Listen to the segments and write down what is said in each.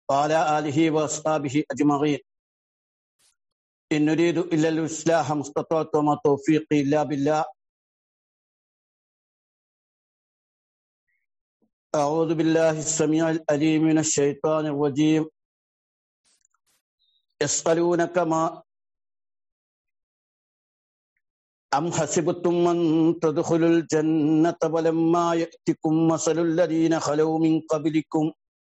وعلى آله وأصحابه أجمعين إن نريد إلا الإصلاح ما استطعت وما توفيقي إلا بالله أعوذ بالله السميع العليم من الشيطان الرجيم يسألونك ما أم حسبتم أن تدخلوا الجنة ولما يأتكم مثل الذين خلوا من قبلكم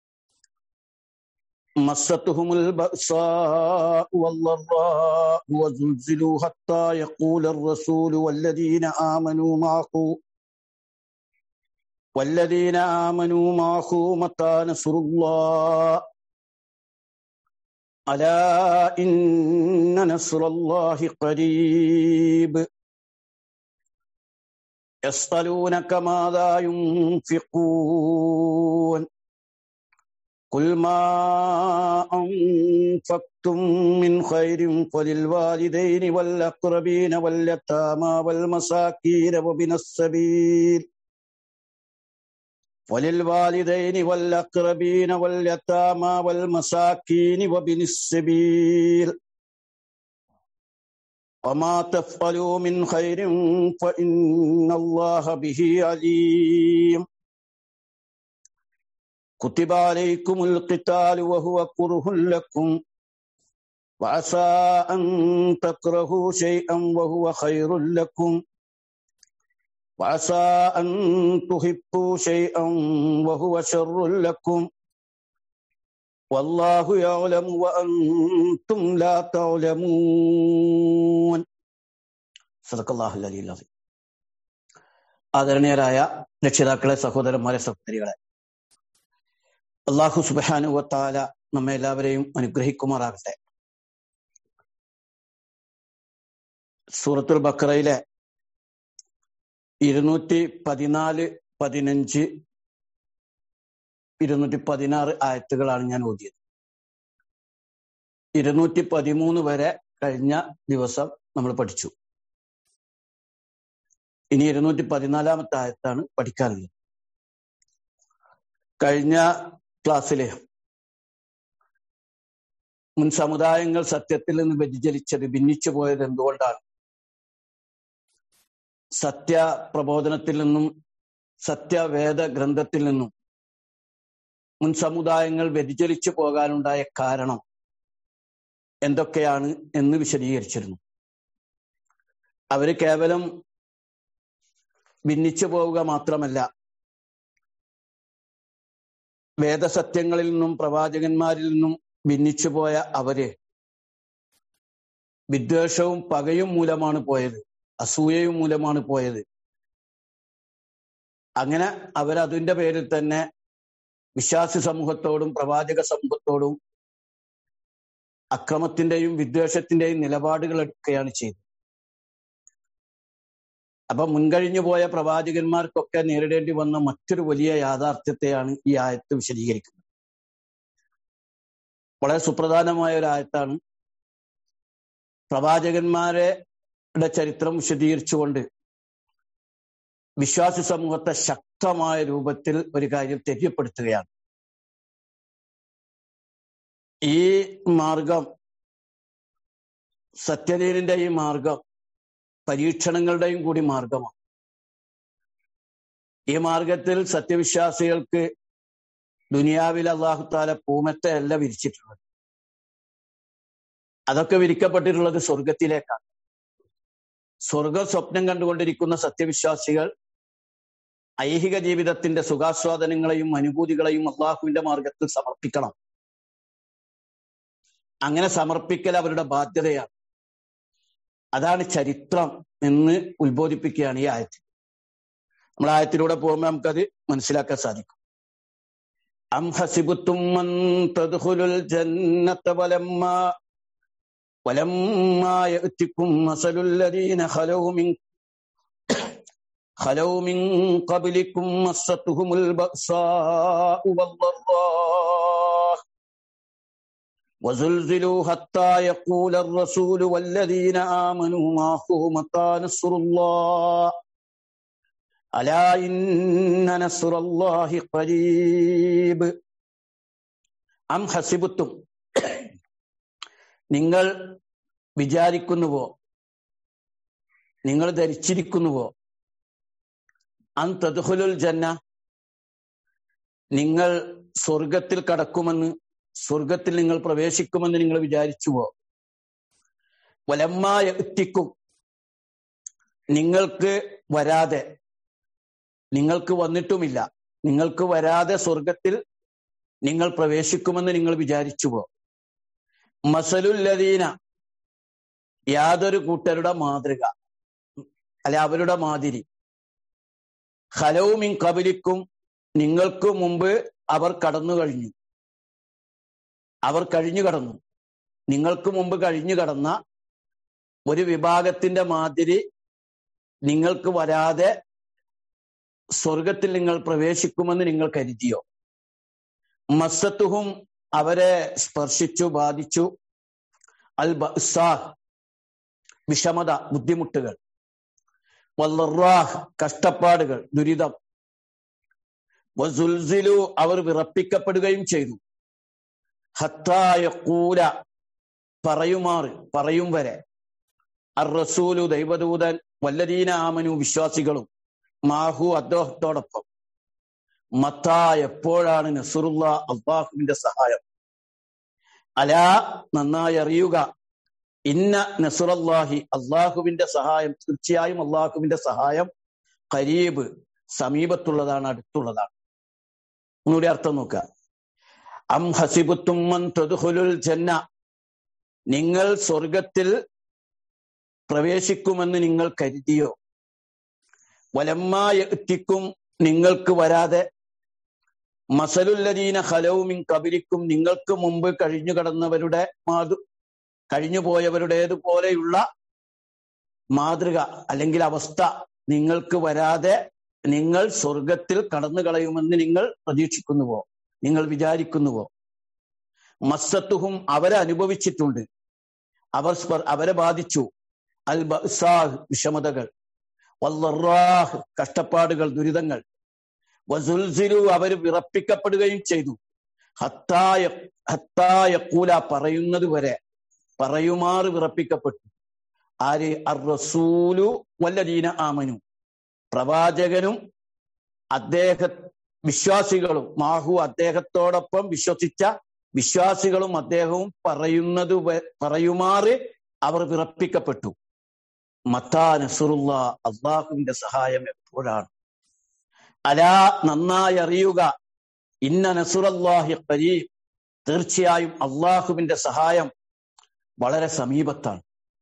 مستهم البأساء والضراء وزلزلوا حتى يقول الرسول والذين آمنوا معه والذين آمنوا معه متى نصر الله ألا إن نصر الله قريب يسألونك ماذا ينفقون قل ما أنفقتم من خير فللوالدين والأقربين واليتامى والمساكين وابن السبيل وللوالدين والأقربين واليتامى والمساكين وابن السبيل وما تفعلوا من خير فإن الله به عليم كتب عليكم القتال وهو كره لكم وعسى أن تكرهوا شيئا وهو خير لكم وعسى أن تحبوا شيئا وهو شر لكم والله يعلم وأنتم لا تعلمون صدق الله العلي العظيم ആദരണീയരായ രക്ഷിതാക്കളെ സഹോദരന്മാരെ സഹോദരികളെ അള്ളാഹു സുബാനുവത്താല നമ്മെ എല്ലാവരെയും അനുഗ്രഹിക്കുമാറാകട്ടെ സൂറത്തുൽ ബക്കറയിലെ ഇരുന്നൂറ്റി പതിനാല് പതിനഞ്ച് ഇരുന്നൂറ്റി പതിനാറ് ആയത്തുകളാണ് ഞാൻ ഓതിയത് ഇരുന്നൂറ്റി പതിമൂന്ന് വരെ കഴിഞ്ഞ ദിവസം നമ്മൾ പഠിച്ചു ഇനി ഇരുന്നൂറ്റി പതിനാലാമത്തെ ആയത്താണ് പഠിക്കാനുള്ളത് കഴിഞ്ഞ ക്ലാസ്സിലെ മുൻ സമുദായങ്ങൾ സത്യത്തിൽ നിന്ന് വ്യതിചലിച്ചത് ഭിന്നിച്ചു പോയത് എന്തുകൊണ്ടാണ് സത്യ പ്രബോധനത്തിൽ നിന്നും സത്യവേദ ഗ്രന്ഥത്തിൽ നിന്നും മുൻ സമുദായങ്ങൾ വ്യതിചലിച്ചു പോകാനുണ്ടായ കാരണം എന്തൊക്കെയാണ് എന്ന് വിശദീകരിച്ചിരുന്നു അവര് കേവലം ഭിന്നിച്ചു പോവുക മാത്രമല്ല വേദസത്യങ്ങളിൽ നിന്നും പ്രവാചകന്മാരിൽ നിന്നും ഭിന്നിച്ചു പോയ അവര് വിദ്വേഷവും പകയും മൂലമാണ് പോയത് അസൂയയും മൂലമാണ് പോയത് അങ്ങനെ അവരതിന്റെ പേരിൽ തന്നെ വിശ്വാസി സമൂഹത്തോടും പ്രവാചക സമൂഹത്തോടും അക്രമത്തിന്റെയും വിദ്വേഷത്തിന്റെയും നിലപാടുകൾ എടുക്കുകയാണ് ചെയ്തത് അപ്പൊ മുൻകഴിഞ്ഞു പോയ പ്രവാചകന്മാർക്കൊക്കെ നേരിടേണ്ടി വന്ന മറ്റൊരു വലിയ യാഥാർത്ഥ്യത്തെയാണ് ഈ ആയത്ത് വിശദീകരിക്കുന്നത് വളരെ സുപ്രധാനമായ ഒരു ആയത്താണ് പ്രവാചകന്മാരുടെ ചരിത്രം വിശദീകരിച്ചുകൊണ്ട് വിശ്വാസി സമൂഹത്തെ ശക്തമായ രൂപത്തിൽ ഒരു കാര്യം തെര്യപ്പെടുത്തുകയാണ് ഈ മാർഗം സത്യദീനിന്റെ ഈ മാർഗം പരീക്ഷണങ്ങളുടെയും കൂടി മാർഗമാണ് ഈ മാർഗത്തിൽ സത്യവിശ്വാസികൾക്ക് ദുനിയാവിൽ അള്ളാഹുത്താല പൂമത്തെ അല്ല വിരിച്ചിട്ടുള്ളത് അതൊക്കെ വിരിക്കപ്പെട്ടിട്ടുള്ളത് സ്വർഗത്തിലേക്കാണ് സ്വർഗ സ്വപ്നം കണ്ടുകൊണ്ടിരിക്കുന്ന സത്യവിശ്വാസികൾ ഐഹിക ജീവിതത്തിന്റെ സുഖാസ്വാദനങ്ങളെയും അനുഭൂതികളെയും അള്ളാഹുവിന്റെ മാർഗത്തിൽ സമർപ്പിക്കണം അങ്ങനെ സമർപ്പിക്കൽ അവരുടെ ബാധ്യതയാണ് അതാണ് ചരിത്രം എന്ന് ഉത്ബോധിപ്പിക്കുകയാണ് ഈ ആയത്തിൽ നമ്മൾ ആയത്തിലൂടെ പോകുമ്പോൾ നമുക്കത് മനസ്സിലാക്കാൻ സാധിക്കും അം ഹസിബുത്തും തദ്ഖുലുൽ ജന്നത വലമ്മാ ولما يأتكم مثل الذين خلوا من خلوا من قبلكم مستهم البأساء والضراء وزلزلوا حتى يقول الرسول والذين آمنوا معه متى نصر الله ألا إن نصر الله قريب അം ഹസിബുത്തും നിങ്ങൾ വിചാരിക്കുന്നുവോ നിങ്ങൾ ധരിച്ചിരിക്കുന്നുവോ അൻ തദ്ഹുലുൽ ജന്ന നിങ്ങൾ സ്വർഗത്തിൽ കടക്കുമെന്ന് സ്വർഗത്തിൽ നിങ്ങൾ പ്രവേശിക്കുമെന്ന് നിങ്ങൾ വിചാരിച്ചുവോ വലമ്മായ എത്തിക്കും നിങ്ങൾക്ക് വരാതെ നിങ്ങൾക്ക് വന്നിട്ടുമില്ല നിങ്ങൾക്ക് വരാതെ സ്വർഗത്തിൽ നിങ്ങൾ പ്രവേശിക്കുമെന്ന് നിങ്ങൾ വിചാരിച്ചുവോ മസലുല്ലദീന യാതൊരു കൂട്ടരുടെ മാതൃക അല്ലെ അവരുടെ മാതിരി ഹലവുമിൻ കബലിക്കും നിങ്ങൾക്ക് മുമ്പ് അവർ കടന്നു കഴിഞ്ഞു അവർ കഴിഞ്ഞു കടന്നു നിങ്ങൾക്ക് മുമ്പ് കഴിഞ്ഞു കടന്ന ഒരു വിഭാഗത്തിന്റെ മാതിരി നിങ്ങൾക്ക് വരാതെ സ്വർഗത്തിൽ നിങ്ങൾ പ്രവേശിക്കുമെന്ന് നിങ്ങൾ കരുതിയോ മസ്സത്തുഹും അവരെ സ്പർശിച്ചു ബാധിച്ചു അൽ ബസാഹ് വിഷമത ബുദ്ധിമുട്ടുകൾ വല്ലറാഹ് കഷ്ടപ്പാടുകൾ ദുരിതം വസുൽസിലു അവർ വിറപ്പിക്കപ്പെടുകയും ചെയ്തു ഹത്തായ കൂല പറയുമാറ് പറയും വരെ അർ റസൂലു ദൈവദൂതൻ വല്ലദീന ആമനു വിശ്വാസികളും മാഹു അദ്ദേഹത്തോടൊപ്പം മത്താ എപ്പോഴാണ് നസുറുള്ള അള്ളാഹുവിന്റെ സഹായം അലാ നന്നായി അറിയുക ഇന്ന നസുറല്ലാഹി അള്ളാഹുവിന്റെ സഹായം തീർച്ചയായും അള്ളാഹുവിന്റെ സഹായം കരീബ് സമീപത്തുള്ളതാണ് അടുത്തുള്ളതാണ് ഒന്നുകൂടി അർത്ഥം നോക്കുക അം ഹസിബുത്തുമ്മൻ തദ്ഖുലുൽ ജന്ന നിങ്ങൾ സ്വർഗത്തിൽ പ്രവേശിക്കുമെന്ന് നിങ്ങൾ കരുതിയോ വലമ്മായെത്തിക്കും നിങ്ങൾക്ക് വരാതെ മസലുല്ലദീന ഹലവുമിൻ കബിലിക്കും നിങ്ങൾക്ക് മുമ്പ് കഴിഞ്ഞു കടന്നവരുടെ മാതൃ കഴിഞ്ഞു പോയവരുടേതുപോലെയുള്ള മാതൃക അല്ലെങ്കിൽ അവസ്ഥ നിങ്ങൾക്ക് വരാതെ നിങ്ങൾ സ്വർഗത്തിൽ കടന്നു കളയുമെന്ന് നിങ്ങൾ പ്രതീക്ഷിക്കുന്നുവോ നിങ്ങൾ വിചാരിക്കുന്നുവോ മസ്സത്തുഹും അവരെ അനുഭവിച്ചിട്ടുണ്ട് അവർ അവരെ ബാധിച്ചു അൽ ബസാഹ് വിഷമതകൾ വല്ലറാഹ് കഷ്ടപ്പാടുകൾ ദുരിതങ്ങൾ വസുൽസിലു അവർ വിറപ്പിക്കപ്പെടുകയും ചെയ്തു ഹത്തായ ഹത്തായ കൂല പറയുന്നത് വരെ പറയുമാറ് വിറപ്പിക്കപ്പെട്ടു ആര് അർ റസൂലു വല്ലദീന ആമനു പ്രവാചകനും അദ്ദേഹ വിശ്വാസികളും മാഹു അദ്ദേഹത്തോടൊപ്പം വിശ്വസിച്ച വിശ്വാസികളും അദ്ദേഹവും പറയുന്നത് പറയുമാറ് അവർ വിറപ്പിക്കപ്പെട്ടു മത്താ നസുറുള്ള അള്ളാഹുവിന്റെ സഹായം എപ്പോഴാണ് അലാ നന്നായി അറിയുക ഇന്ന നസുറല്ലാഹി കരീം തീർച്ചയായും അള്ളാഹുവിന്റെ സഹായം വളരെ സമീപത്താണ്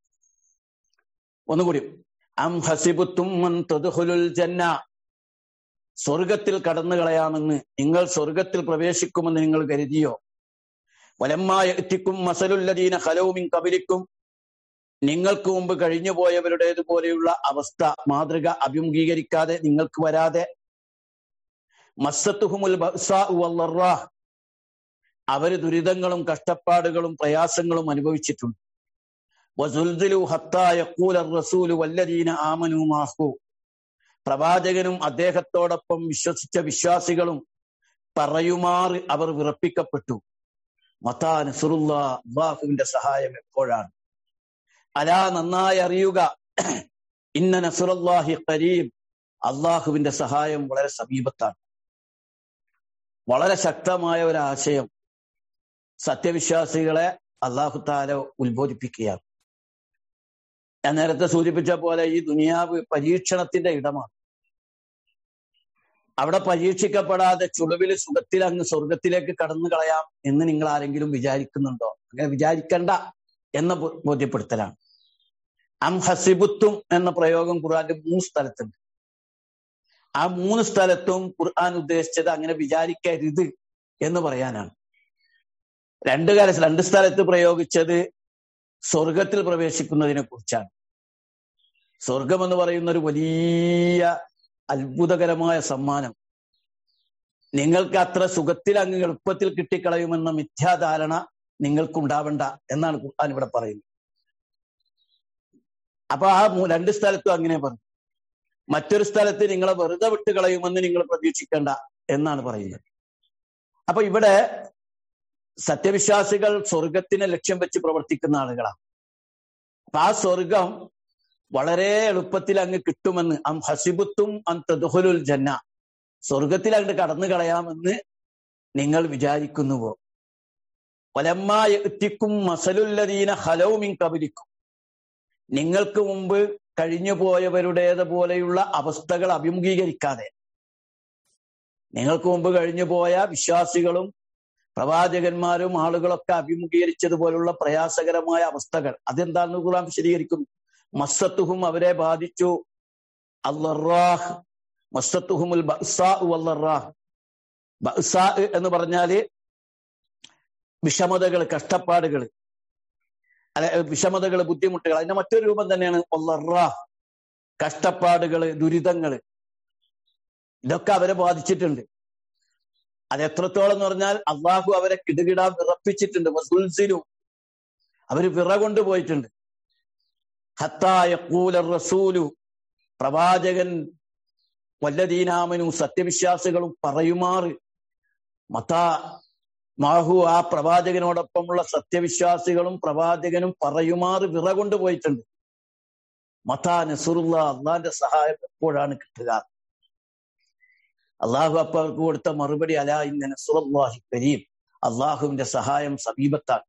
ഒന്നുകൂടി അം ഹസിബുത്തും ജന്ന സ്വർഗത്തിൽ കടന്നു കളയാമെന്ന് നിങ്ങൾ സ്വർഗത്തിൽ പ്രവേശിക്കുമെന്ന് നിങ്ങൾ കരുതിയോ വലമ്മായ എത്തിക്കും മസലുല്ലദീന ഹലവുമിൻ കബിലിക്കും നിങ്ങൾക്ക് മുമ്പ് കഴിഞ്ഞു പോയവരുടേതുപോലെയുള്ള അവസ്ഥ മാതൃക അഭിമുഖീകരിക്കാതെ നിങ്ങൾക്ക് വരാതെ മസ്സത്തുഹുമുൽ വല്ലറാഹ് അവര് ദുരിതങ്ങളും കഷ്ടപ്പാടുകളും പ്രയാസങ്ങളും അനുഭവിച്ചിട്ടുണ്ട് വസുൽദിലു ഹത്തായൂല റസൂലു വല്ലദീന ആമനു മാഹു പ്രവാചകനും അദ്ദേഹത്തോടൊപ്പം വിശ്വസിച്ച വിശ്വാസികളും പറയുമാറ് അവർ വിറപ്പിക്കപ്പെട്ടു മത്താ നസുറുള്ള അള്ളാഹുവിന്റെ സഹായം എപ്പോഴാണ് അലാ നന്നായി അറിയുക ഇന്ന നസുറല്ലാഹി കരീം അള്ളാഹുവിന്റെ സഹായം വളരെ സമീപത്താണ് വളരെ ശക്തമായ ഒരു ആശയം സത്യവിശ്വാസികളെ അള്ളാഹു താല ഉത്ബോധിപ്പിക്കുകയാണ് ഞാൻ നേരത്തെ സൂചിപ്പിച്ച പോലെ ഈ ദുനിയാവ് പരീക്ഷണത്തിന്റെ ഇടമാണ് അവിടെ പരീക്ഷിക്കപ്പെടാതെ ചുളിവിൽ സുഖത്തിൽ അങ്ങ് സ്വർഗത്തിലേക്ക് കടന്നു കളയാം എന്ന് നിങ്ങൾ ആരെങ്കിലും വിചാരിക്കുന്നുണ്ടോ അങ്ങനെ വിചാരിക്കണ്ട എന്ന ബോധ്യപ്പെടുത്തലാണ് അം ഹസിബുത്തും എന്ന പ്രയോഗം ഖുർആന്റെ മൂന്ന് സ്ഥലത്തുണ്ട് ആ മൂന്ന് സ്ഥലത്തും ഖുർആൻ ഉദ്ദേശിച്ചത് അങ്ങനെ വിചാരിക്കരുത് എന്ന് പറയാനാണ് രണ്ട് കാലത്ത് രണ്ട് സ്ഥലത്ത് പ്രയോഗിച്ചത് സ്വർഗത്തിൽ പ്രവേശിക്കുന്നതിനെ കുറിച്ചാണ് സ്വർഗം എന്ന് പറയുന്ന ഒരു വലിയ അത്ഭുതകരമായ സമ്മാനം നിങ്ങൾക്ക് അത്ര സുഖത്തിൽ അങ്ങ് എളുപ്പത്തിൽ കിട്ടിക്കളയുമെന്ന മിഥ്യാധാരണ നിങ്ങൾക്കുണ്ടാവണ്ട എന്നാണ് ഖുർആൻ ഇവിടെ പറയുന്നത് അപ്പൊ ആ രണ്ട് സ്ഥലത്തും അങ്ങനെ പറഞ്ഞു മറ്റൊരു സ്ഥലത്ത് നിങ്ങളെ വെറുതെ വിട്ട് കളയുമെന്ന് നിങ്ങൾ പ്രതീക്ഷിക്കേണ്ട എന്നാണ് പറയുന്നത് അപ്പൊ ഇവിടെ സത്യവിശ്വാസികൾ സ്വർഗത്തിനെ ലക്ഷ്യം വെച്ച് പ്രവർത്തിക്കുന്ന ആളുകളാണ് അപ്പൊ ആ സ്വർഗം വളരെ എളുപ്പത്തിൽ അങ്ങ് കിട്ടുമെന്ന് അം ഹസിബുത്തും അം തദ്ഹുലുൽ ജന്ന സ്വർഗത്തിൽ അങ്ങോട്ട് കടന്നു കളയാമെന്ന് നിങ്ങൾ വിചാരിക്കുന്നുവോ ഒലമ്മായത്തിക്കും മസലുല്ലദീന ഹലവുമിൻ കബലിക്കും നിങ്ങൾക്ക് മുമ്പ് കഴിഞ്ഞു പോയവരുടേതുപോലെയുള്ള അവസ്ഥകൾ അഭിമുഖീകരിക്കാതെ നിങ്ങൾക്ക് മുമ്പ് കഴിഞ്ഞു പോയ വിശ്വാസികളും പ്രവാചകന്മാരും ആളുകളൊക്കെ അഭിമുഖീകരിച്ചതുപോലുള്ള പ്രയാസകരമായ അവസ്ഥകൾ അതെന്താണെന്ന് ഖുർആൻ വിശദീകരിക്കുന്നു മസ്സത്തുഹും അവരെ ബാധിച്ചു അല്ലറാഹ് മസ്സത്തുഹുമുൽ ബഅ്സാ വല്ലറാഹ് ബഅ്സാ എന്ന് പറഞ്ഞാല് വിഷമതകൾ കഷ്ടപ്പാടുകൾ അല്ലെ വിഷമതകൾ ബുദ്ധിമുട്ടുകൾ അതിന്റെ മറ്റൊരു രൂപം തന്നെയാണ് ഒല്ലറാഹ് കഷ്ടപ്പാടുകൾ ദുരിതങ്ങൾ ഇതൊക്കെ അവരെ ബാധിച്ചിട്ടുണ്ട് അത് എത്രത്തോളം എന്ന് പറഞ്ഞാൽ അള്ളാഹു അവരെ കിടുകിടാ വിറപ്പിച്ചിട്ടുണ്ട് വസുൽസിലും അവര് വിറ പോയിട്ടുണ്ട് ഹത്തായൂല റസൂലു പ്രവാചകൻ വല്ലദീനാമനും സത്യവിശ്വാസികളും പറയുമാറ് മത്താ മാഹു ആ പ്രവാചകനോടൊപ്പമുള്ള സത്യവിശ്വാസികളും പ്രവാചകനും പറയുമാറ് വിറ പോയിട്ടുണ്ട് മത്താ നസുറുള്ള അള്ളാന്റെ സഹായം എപ്പോഴാണ് കിട്ടുക അള്ളാഹു അപ്പൊ അവർക്ക് കൊടുത്ത മറുപടി അലാ ഇന്ന നസുറല്ലാഹി കരീം അള്ളാഹുവിന്റെ സഹായം സമീപത്താണ്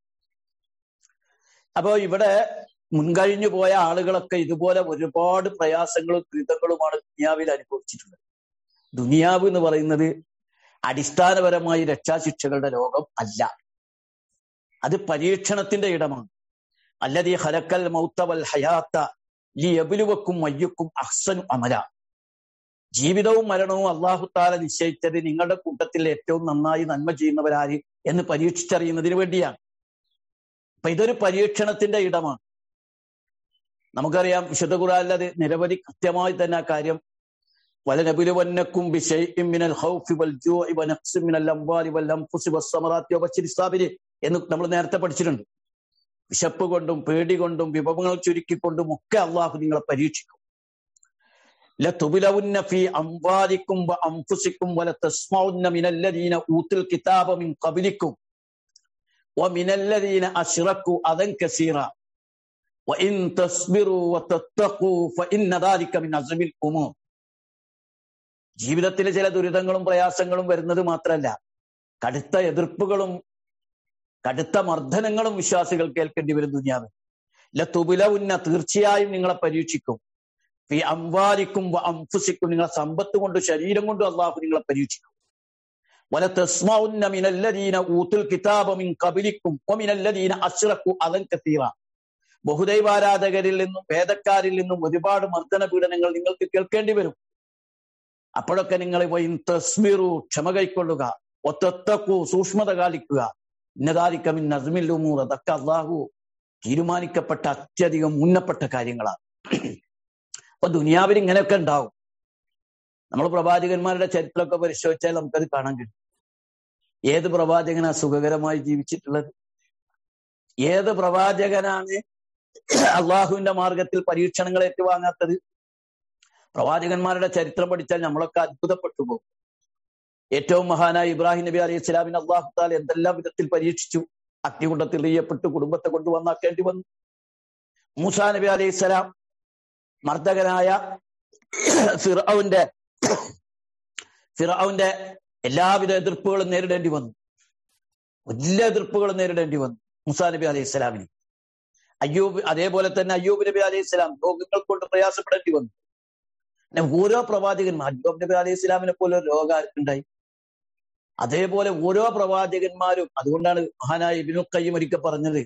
അപ്പോ ഇവിടെ മുൻകഴിഞ്ഞു പോയ ആളുകളൊക്കെ ഇതുപോലെ ഒരുപാട് പ്രയാസങ്ങളും ദുരിതങ്ങളുമാണ് ദുനിയാവിൽ അനുഭവിച്ചിട്ടുള്ളത് ദുനിയാവ് എന്ന് പറയുന്നത് അടിസ്ഥാനപരമായി രക്ഷാശിക്ഷകളുടെ ലോകം അല്ല അത് പരീക്ഷണത്തിന്റെ ഇടമാണ് അല്ലതീ ഹലക്കൽ മൗത്തവൽ ഹയാത്ത ലി എബുലുവക്കും മയ്യക്കും അഹ്സനു അമല ജീവിതവും മരണവും അള്ളാഹു താല നിശ്ചയിച്ചത് നിങ്ങളുടെ കൂട്ടത്തിൽ ഏറ്റവും നന്നായി നന്മ ചെയ്യുന്നവരാര് എന്ന് പരീക്ഷിച്ചറിയുന്നതിന് വേണ്ടിയാണ് അപ്പൊ ഇതൊരു പരീക്ഷണത്തിന്റെ ഇടമാണ് നമുക്കറിയാം വിശുദ്ധ ഖുറാനിലത് നിരവധി കൃത്യമായി തന്നെ ആ കാര്യം വലനബുലുവന്നക്കും മിനൽ ഖൗഫി വൽ ജൂഇ വനഖ്സിൻ മിനൽ അംവാലി വൽ അൻഫുസി വസ്സമറാത്തി വബശ്ശിരി സാബിരി എന്ന് നമ്മൾ നേരത്തെ പഠിച്ചിട്ടുണ്ട് വിശപ്പ് കൊണ്ടും പേടി കൊണ്ടും വിഭവങ്ങൾ ചുരുക്കിക്കൊണ്ടും ഒക്കെ അള്ളാഹു നിങ്ങളെ പരീക്ഷിക്കും ലതുബിലവുന്ന ഫീ അംവാലിക്കും വ അൻഫുസിക്കും വല തസ്മഉന്ന മിനല്ലദീന ഊത്തുൽ കിതാബ മിൻ ഖബലിക്കും ومن الذين أشركوا أذى كثيرا وإن تصبروا وتتقوا فإن ذلك من عزم الأمور ജീവിതത്തിലെ ചില ദുരിതങ്ങളും പ്രയാസങ്ങളും വരുന്നത് മാത്രമല്ല കടുത്ത എതിർപ്പുകളും കടുത്ത മർദ്ദനങ്ങളും വിശ്വാസികൾ കേൾക്കേണ്ടി വരും ദുനിയാവ് ലതുബില ഉന്ന തീർച്ചയായും നിങ്ങളെ പരീക്ഷിക്കും ഈ അംവാലിക്കും അംഫുസിക്കും നിങ്ങളെ സമ്പത്ത് കൊണ്ട് ശരീരം കൊണ്ടും അള്ളാഹു നിങ്ങളെ പരീക്ഷിക്കും വല തസ്മഉന്ന മിനല്ലദീന ഊത്തുൽ കിതാബ മിൻ ഖബലിക്കും വമിനല്ലദീന അശ്റകു അദൻ കതീറ ബഹുദൈവാരാധകരിൽ നിന്നും വേദക്കാരിൽ നിന്നും ഒരുപാട് മർദ്ദന പീഡനങ്ങൾ നിങ്ങൾക്ക് കേൾക്കേണ്ടി വരും അപ്പോഴൊക്കെ നിങ്ങൾ തസ്മിറു ക്ഷമ കൈക്കൊള്ളുക ഒത്തക്കു സൂക്ഷ്മത കാലിക്കുക ഇന്നതാരിക്കമിൻ നസ്മിൽ ഉമൂർ അതൊക്കെ അള്ളാഹു തീരുമാനിക്കപ്പെട്ട അത്യധികം ഉന്നപ്പെട്ട കാര്യങ്ങളാണ് അപ്പൊ ദുനിയാവിൽ ഇങ്ങനെയൊക്കെ ഉണ്ടാവും നമ്മൾ പ്രവാചകന്മാരുടെ ചരിത്രമൊക്കെ പരിശോധിച്ചാൽ നമുക്കത് കാണാൻ കഴിയും ഏത് പ്രവാചകനാ സുഖകരമായി ജീവിച്ചിട്ടുള്ളത് ഏത് പ്രവാചകനാണ് അള്ളാഹുവിന്റെ മാർഗത്തിൽ പരീക്ഷണങ്ങൾ ഏറ്റുവാങ്ങാത്തത് പ്രവാചകന്മാരുടെ ചരിത്രം പഠിച്ചാൽ നമ്മളൊക്കെ അത്ഭുതപ്പെട്ടു പോകും ഏറ്റവും മഹാനായ ഇബ്രാഹിം നബി അലൈഹി സ്വലാമിന് അള്ളാഹു താൽ എന്തെല്ലാം വിധത്തിൽ പരീക്ഷിച്ചു അഗ്നികുണ്ടത്തിൽ എറിയപ്പെട്ട് കുടുംബത്തെ കൊണ്ടുവന്നാക്കേണ്ടി വന്നു മൂസാ നബി അലൈഹി സ്വലാം മർദ്ദകനായ ഫിറൌന്റെ ഫിറൌന്റെ എല്ലാവിധ എതിർപ്പുകളും നേരിടേണ്ടി വന്നു എല്ലാ എതിർപ്പുകളും നേരിടേണ്ടി വന്നു മുസാ നബി അലൈഹി സ്വലാമിന് അയ്യൂബ് അതേപോലെ തന്നെ അയ്യൂബ് നബി അലൈഹി സ്വലാം രോഗങ്ങൾ കൊണ്ട് പ്രയാസപ്പെടേണ്ടി വന്നു പിന്നെ ഓരോ പ്രവാചകന്മാർ അയ്യൂബ് നബി അലൈഹി സ്വലാമിനെ പോലെ ഒരു രോഗം ഉണ്ടായി അതേപോലെ ഓരോ പ്രവാചകന്മാരും അതുകൊണ്ടാണ് മഹാനായ ഇബിനു കയ്യും ഒരിക്കൽ പറഞ്ഞത്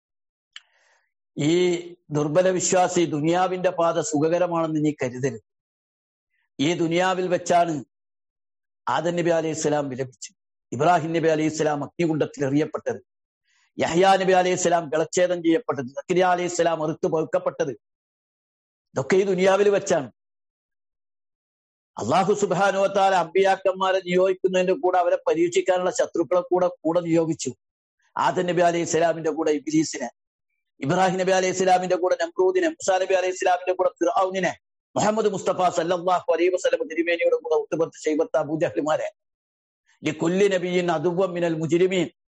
ഈ ദുർബല വിശ്വാസി ദുനിയാവിന്റെ പാത സുഖകരമാണെന്ന് നീ കരുതരുത് ഈ ദുനിയാവിൽ വെച്ചാണ് ആദൻ നബി അലൈഹി സ്വലാം വിലപിച്ചു ഇബ്രാഹിം നബി അലൈഹി സ്വലാം അഗ്നികുണ്ടത്തിൽ എറിയപ്പെട്ടത് യഹ്യാ നബി അലൈഹി സ്വലാം ഗളച്ഛേദം ചെയ്യപ്പെട്ടത് സക്രിയ അലൈഹി സ്വലാം അറുത്തു പഴുക്കപ്പെട്ടത് ഇതൊക്കെ ഈ ദുനിയാവിൽ വെച്ചാണ് അള്ളാഹു സുബാനുവത്താല അമ്പിയാക്കന്മാരെ നിയോഗിക്കുന്നതിന്റെ കൂടെ അവരെ പരീക്ഷിക്കാനുള്ള ശത്രുക്കളെ കൂടെ കൂടെ നിയോഗിച്ചു ആദൻ നബി അലൈഹി സ്വലാമിന്റെ കൂടെ ഇബ്ലീസിനെ ഇബ്രാഹിം നബി അലൈഹി സ്വലാമിന്റെ കൂടെ നമ്രൂദിനെ മുസാ നബി അലൈഹി സ്വലാമിന്റെ കൂടെ ഫിറൌനിനെ മുഹമ്മദ് മുസ്തഫ സല്ലല്ലാഹു അലൈഹി വസല്ലം തിരുമേനിയുടെ കൂടെ ഉത്തുബത്ത് ഷൈബത്ത് അബൂജഹ്ലിമാരെ ലിക്കുല്ലി നബിയിൻ അതുവം മിനൽ മുജ്രിമീൻ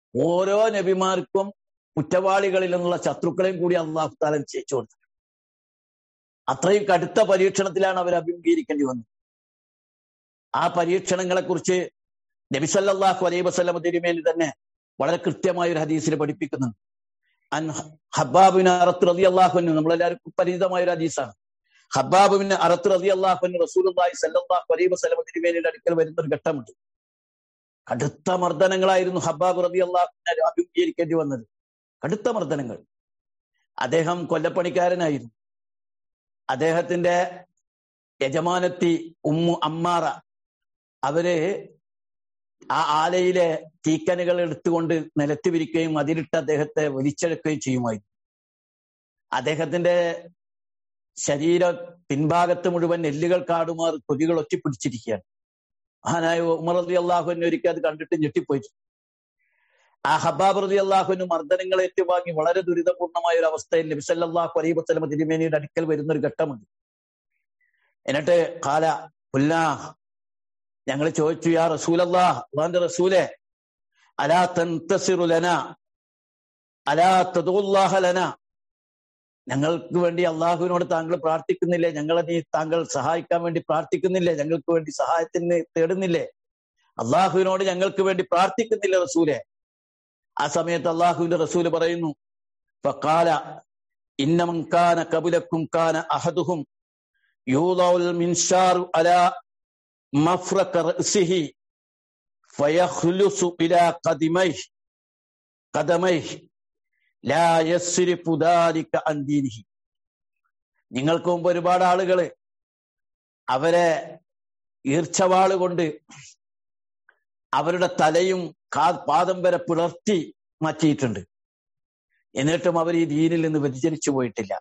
ഓരോ നബിമാർക്കും കുറ്റവാളികളിൽ നിന്നുള്ള ശത്രുക്കളെയും കൂടി അള്ളാഹു താലം ചെയ്യിച്ചു കൊടുത്തു അത്രയും കടുത്ത പരീക്ഷണത്തിലാണ് അവർ അഭിമുഖീകരിക്കേണ്ടി വന്നത് ആ പരീക്ഷണങ്ങളെ കുറിച്ച് നബിസല്ലാഹു അലൈ വസ്ലമ തിരുമേനി തന്നെ വളരെ കൃത്യമായ ഒരു ഹദീസിൽ പഠിപ്പിക്കുന്നുണ്ട് അൻ ഹബ്ബാബിന് അറത്ത് റതി അള്ളാഹുനു നമ്മളെല്ലാവർക്കും പരിചിതമായ ഒരു ഹദീസാണ് ഹബ്ബാബിന് അറത്ത് റതി അള്ളാഹുനു റസൂലി സല്ലാഹു അലൈ വസ്ലമ തിരുമേനിയുടെ അടുക്കൽ വരുന്ന ഒരു ഘട്ടമുണ്ട് കടുത്ത മർദ്ദനങ്ങളായിരുന്നു ഹബ്ബാബ് റതി അള്ളാഹുവിനെ അഭിമുഖീകരിക്കേണ്ടി വന്നത് കടുത്ത മർദ്ദനങ്ങൾ അദ്ദേഹം കൊല്ലപ്പണിക്കാരനായിരുന്നു അദ്ദേഹത്തിന്റെ യജമാനത്തി ഉമ്മു അമ്മാറ അവര് ആ ആലയിലെ തീക്കനുകൾ എടുത്തുകൊണ്ട് നിലത്ത് വിരിക്കുകയും അതിലിട്ട് അദ്ദേഹത്തെ വലിച്ചെടുക്കുകയും ചെയ്യുമായിരുന്നു അദ്ദേഹത്തിന്റെ ശരീര പിൻഭാഗത്ത് മുഴുവൻ നെല്ലുകൾ കാടുമാർ കൊതികൾ ഒറ്റിപ്പിടിച്ചിരിക്കുകയാണ് മഹാനായ ഉമർ അലി അള്ളാഹുവിനെ ഒരിക്കൽ അത് കണ്ടിട്ട് ഞെട്ടിപ്പോയി ആ ഹബാബ് റതി അള്ളാഹുവിന് മർദ്ദനങ്ങൾ ഏറ്റുവാങ്ങി വളരെ ദുരിതപൂർണമായ ഒരു അവസ്ഥയിൽ നബിസല്ലാഹു അലൈ വസ്ലമ തിരുമേനിയുടെ അടുക്കൽ വരുന്ന ഒരു ഘട്ടമുണ്ട് എന്നിട്ട് കാല പുല്ലാ ഞങ്ങൾ ചോദിച്ചു യാ റസൂലല്ലാ അള്ളാന്റെ റസൂലെ അലാ തൻതസിറുലന അലാ തദുല്ലാഹലന ഞങ്ങൾക്ക് വേണ്ടി അള്ളാഹുവിനോട് താങ്കൾ പ്രാർത്ഥിക്കുന്നില്ലേ ഞങ്ങളെ നീ താങ്കൾ സഹായിക്കാൻ വേണ്ടി പ്രാർത്ഥിക്കുന്നില്ലേ ഞങ്ങൾക്ക് വേണ്ടി സഹായത്തിന് തേടുന്നില്ലേ അള്ളാഹുവിനോട് ഞങ്ങൾക്ക് വേണ്ടി പ്രാർത്ഥിക്കുന്നില്ല റസൂലെ ആ സമയത്ത് അള്ളാഹുവിന്റെ റസൂല് പറയുന്നു ഫക്കാല ഇന്നമൻ കാന കബുലക്കും കാന അഹദുഹും യൂദൗൽ മിൻഷാറു അലാ مفرق رأسه فيخلص إلى قدميه قدميه لا يصرف ذلك عن دينه നിങ്ങൾക്ക് മുമ്പ് ഒരുപാട് ആളുകള് അവരെ ഈർച്ചവാള് കൊണ്ട് അവരുടെ തലയും കാ പാദം വരെ പിളർത്തി മാറ്റിയിട്ടുണ്ട് എന്നിട്ടും അവർ ഈ ദീനിൽ നിന്ന് വ്യതിചരിച്ചു പോയിട്ടില്ല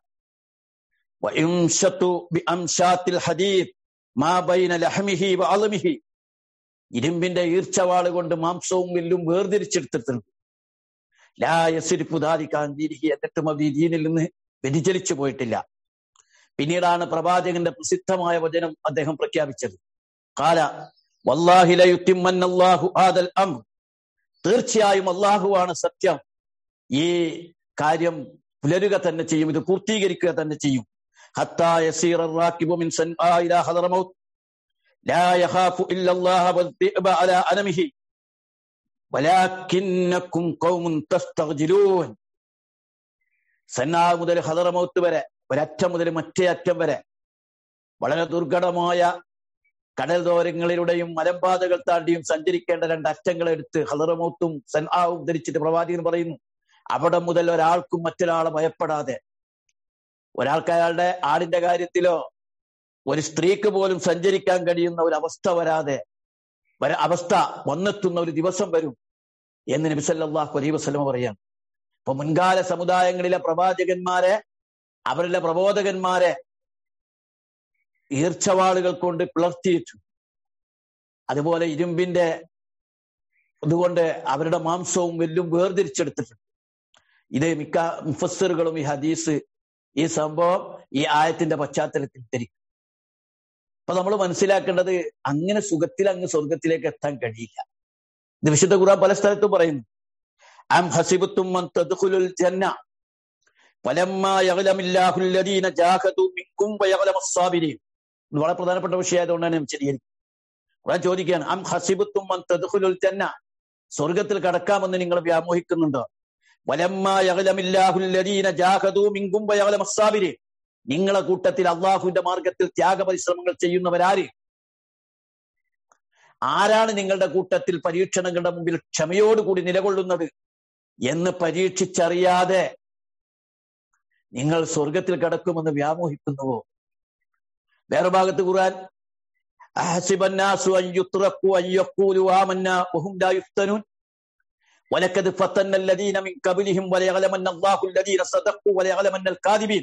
ഹദീദ് ഇരുമ്പിന്റെ ഈർച്ചവാള് കൊണ്ട് മാംസവും വില്ലും വേർതിരിച്ചെടുത്തിട്ടുണ്ട് ലായസിരിപ്പുദാരിക്കാൻ ദീനിഹി എന്നിട്ടും അവർ ഈ ദീനിൽ നിന്ന് വ്യതിചലിച്ചു പോയിട്ടില്ല പിന്നീടാണ് പ്രവാചകന്റെ പ്രസിദ്ധമായ വചനം അദ്ദേഹം പ്രഖ്യാപിച്ചത് കാല വല്ലാഹിലയുത്തിമ്മന്നല്ലാഹു ആദൽ അം തീർച്ചയായും അള്ളാഹുവാണ് സത്യം ഈ കാര്യം പുലരുക തന്നെ ചെയ്യും ഇത് പൂർത്തീകരിക്കുക തന്നെ ചെയ്യും حتى يسير الراكب من صنعاء إلى حضرموت لا يخاف إلا الله والذئب على أنمه ولكنكم قوم تستغجلون സന്നാ മുതൽ ഹദറമൗത്ത് വരെ ഒരറ്റം മുതൽ മറ്റേ അറ്റം വരെ വളരെ ദുർഘടമായ കടൽ ദോരങ്ങളിലൂടെയും മലമ്പാതകൾ താണ്ടിയും സഞ്ചരിക്കേണ്ട രണ്ട് അറ്റങ്ങൾ എടുത്ത് ഹദറമൗത്തും സന്നാവും ധരിച്ചിട്ട് പ്രവാചകൻ പറയുന്നു അവിടെ മുതൽ ഒരാൾക്കും മറ്റൊരാളെ ഭയപ്പെടാതെ ഒരാൾക്ക് അയാളുടെ ആടിന്റെ കാര്യത്തിലോ ഒരു സ്ത്രീക്ക് പോലും സഞ്ചരിക്കാൻ കഴിയുന്ന ഒരു അവസ്ഥ വരാതെ വര അവസ്ഥ വന്നെത്തുന്ന ഒരു ദിവസം വരും എന്ന് നബിസല്ലാഹു അലൈ വസ്ലമ പറയാം അപ്പൊ മുൻകാല സമുദായങ്ങളിലെ പ്രവാചകന്മാരെ അവരുടെ പ്രബോധകന്മാരെ ഈർച്ചവാളുകൾ കൊണ്ട് പിളർത്തിയിട്ടു അതുപോലെ ഇരുമ്പിന്റെ ഇതുകൊണ്ട് അവരുടെ മാംസവും വെല്ലും വേർതിരിച്ചെടുത്തിട്ടുണ്ട് ഇത് മിക്ക മുഫസ്സറുകളും ഈ ഹദീസ് ഈ സംഭവം ഈ ആയത്തിന്റെ പശ്ചാത്തലത്തിൽ ധരിക്കും അപ്പൊ നമ്മൾ മനസ്സിലാക്കേണ്ടത് അങ്ങനെ സുഖത്തിൽ അങ്ങ് സ്വർഗത്തിലേക്ക് എത്താൻ കഴിയില്ല ഇത് വിശുദ്ധ ഖുർആൻ പല സ്ഥലത്തും പറയുന്നു അം ഹസിബത്തും ജന്ന ഫലമ്മാ യഗ്ലമില്ലാഹു അല്ലദീന ജാഹദു മിൻകും വയഗ്ലമസ്സാബിരീൻ ഇത് വളരെ പ്രധാനപ്പെട്ട വിഷയമായതുകൊണ്ടാണ് ഞാൻ വിശദീകരിക്കുന്നത് ഖുർആൻ ചോദിക്കുകയാണ് അം ഹസിബത്തും മൻ തദ്ഖുലുൽ ജന്ന സ്വർഗത്തിൽ കടക്കാമെന്ന് നിങ്ങൾ വ്യാമോഹിക്കുന്നുണ്ടോ വലമ്മാ യഗ്ലമില്ലാഹു അല്ലദീന ജാഹദു മിൻകും വയഗ്ലമസ്സാബിരീൻ നിങ്ങളെ കൂട്ടത്തിൽ അള്ളാഹുവിന്റെ മാർഗത്തിൽ ത്യാഗപരിശ്രമങ്ങൾ ചെയ്യുന്നവരാര് ആരാണ് നിങ്ങളുടെ കൂട്ടത്തിൽ പരീക്ഷണങ്ങളുടെ മുമ്പിൽ ക്ഷമയോടുകൂടി നിലകൊള്ളുന്നത് എന്ന് പരീക്ഷിച്ചറിയാതെ നിങ്ങൾ സ്വർഗത്തിൽ കടക്കുമെന്ന് വ്യാമോഹിക്കുന്നുവോ വേറെ ഭാഗത്ത് ഖുർആൻ അഹസിബന്നാസു അൻ യുത്രഖു അൻ യഖൂലു ആമന്നാ വഹും ലാ യുഫ്തനൂൻ വലക്കദ് ഫതന്ന الذين من قبلهم وليعلمن الله الذين صدقوا وليعلمن الكاذبين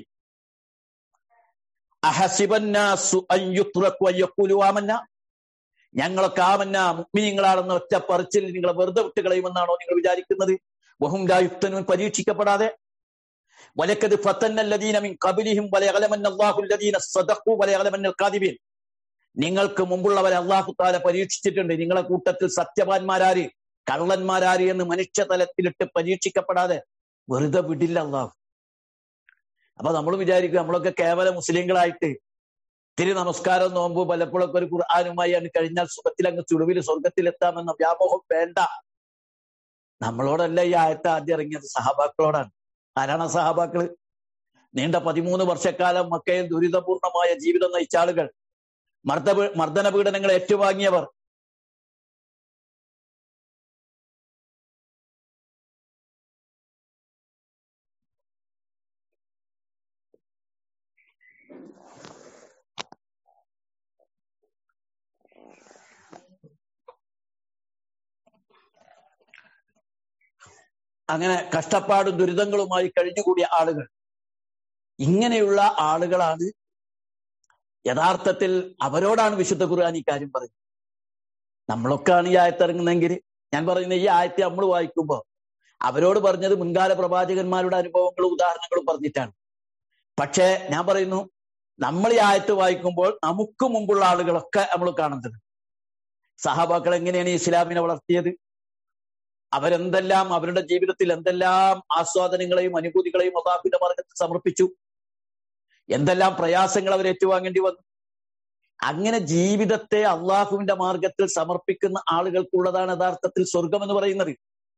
അഹസിബന്നാസു അൻ യുത്രഖു അൻ യഖൂലു ആമന്നാ ഞങ്ങളൊക്കെ ആമന്ന മുഗ്മിനിങ്ങളാണെന്ന ഒറ്റ പറച്ചിൽ നിങ്ങളെ വെറുതെ വിട്ട് കളയുമെന്നാണോ നിങ്ങൾ വിചാരിക്കുന്നത് വഹും ലാ യുഫ്തനൂൻ പരീക്ഷിക്കപ്പെടാതെ വലക്കത് ഫത്തന്നല്ലദീന മിൻ ഖബലിഹിം വലയഅലമന്ന അല്ലാഹു അല്ലദീന സദഖു വലയഅലമന്ന കാദിബീൻ നിങ്ങൾക്ക് മുമ്പുള്ളവരെ അള്ളാഹു താല പരീക്ഷിച്ചിട്ടുണ്ട് നിങ്ങളെ കൂട്ടത്തിൽ സത്യവാന്മാരാര് കള്ളന്മാരാര് എന്ന് മനുഷ്യ തലത്തിലിട്ട് പരീക്ഷിക്കപ്പെടാതെ വെറുതെ വിടില്ല അള്ളാഹു അപ്പൊ നമ്മൾ വിചാരിക്കും നമ്മളൊക്കെ കേവല മുസ്ലിങ്ങളായിട്ട് തിരി നമസ്കാരം നോമ്പ് പലപ്പോഴൊക്കെ ഒരു ഖുർആാനുമായി അങ്ങ് കഴിഞ്ഞാൽ സുഖത്തിൽ അങ്ങ് ചുടുവിൽ സ്വർഗത്തിലെത്താമെന്ന വ്യാമോഹം വേണ്ട നമ്മളോടല്ല ഈ ആയത്ത് ആദ്യം ഇറങ്ങിയത് സഹാബാക്കളോടാണ് ആരാണ് സഹാബാക്കള് നീണ്ട പതിമൂന്ന് വർഷക്കാലം മക്കയിൽ ദുരിതപൂർണമായ ജീവിതം നയിച്ച ആളുകൾ മർദ്ദ മർദ്ദന പീഡനങ്ങൾ ഏറ്റുവാങ്ങിയവർ അങ്ങനെ കഷ്ടപ്പാടും ദുരിതങ്ങളുമായി കഴിഞ്ഞുകൂടിയ ആളുകൾ ഇങ്ങനെയുള്ള ആളുകളാണ് യഥാർത്ഥത്തിൽ അവരോടാണ് വിശുദ്ധ ഖുർആൻ ഈ കാര്യം പറയുന്നത് നമ്മളൊക്കെയാണ് ഈ ആയത്തിറങ്ങുന്നെങ്കിൽ ഞാൻ പറയുന്ന ഈ ആയത്തെ നമ്മൾ വായിക്കുമ്പോൾ അവരോട് പറഞ്ഞത് മുൻകാല പ്രവാചകന്മാരുടെ അനുഭവങ്ങളും ഉദാഹരണങ്ങളും പറഞ്ഞിട്ടാണ് പക്ഷേ ഞാൻ പറയുന്നു നമ്മൾ ഈ ആയത്ത് വായിക്കുമ്പോൾ നമുക്ക് മുമ്പുള്ള ആളുകളൊക്കെ നമ്മൾ കാണുന്നത് സഹാബാക്കൾ എങ്ങനെയാണ് ഇസ്ലാമിനെ വളർത്തിയത് അവരെന്തെല്ലാം അവരുടെ ജീവിതത്തിൽ എന്തെല്ലാം ആസ്വാദനങ്ങളെയും അനുഭൂതികളെയും അള്ളാഹുവിന്റെ മാർഗത്തിൽ സമർപ്പിച്ചു എന്തെല്ലാം പ്രയാസങ്ങൾ അവർ ഏറ്റുവാങ്ങേണ്ടി വന്നു അങ്ങനെ ജീവിതത്തെ അള്ളാഹുവിന്റെ മാർഗത്തിൽ സമർപ്പിക്കുന്ന ആളുകൾക്കുള്ളതാണ് യഥാർത്ഥത്തിൽ സ്വർഗം എന്ന് പറയുന്നത്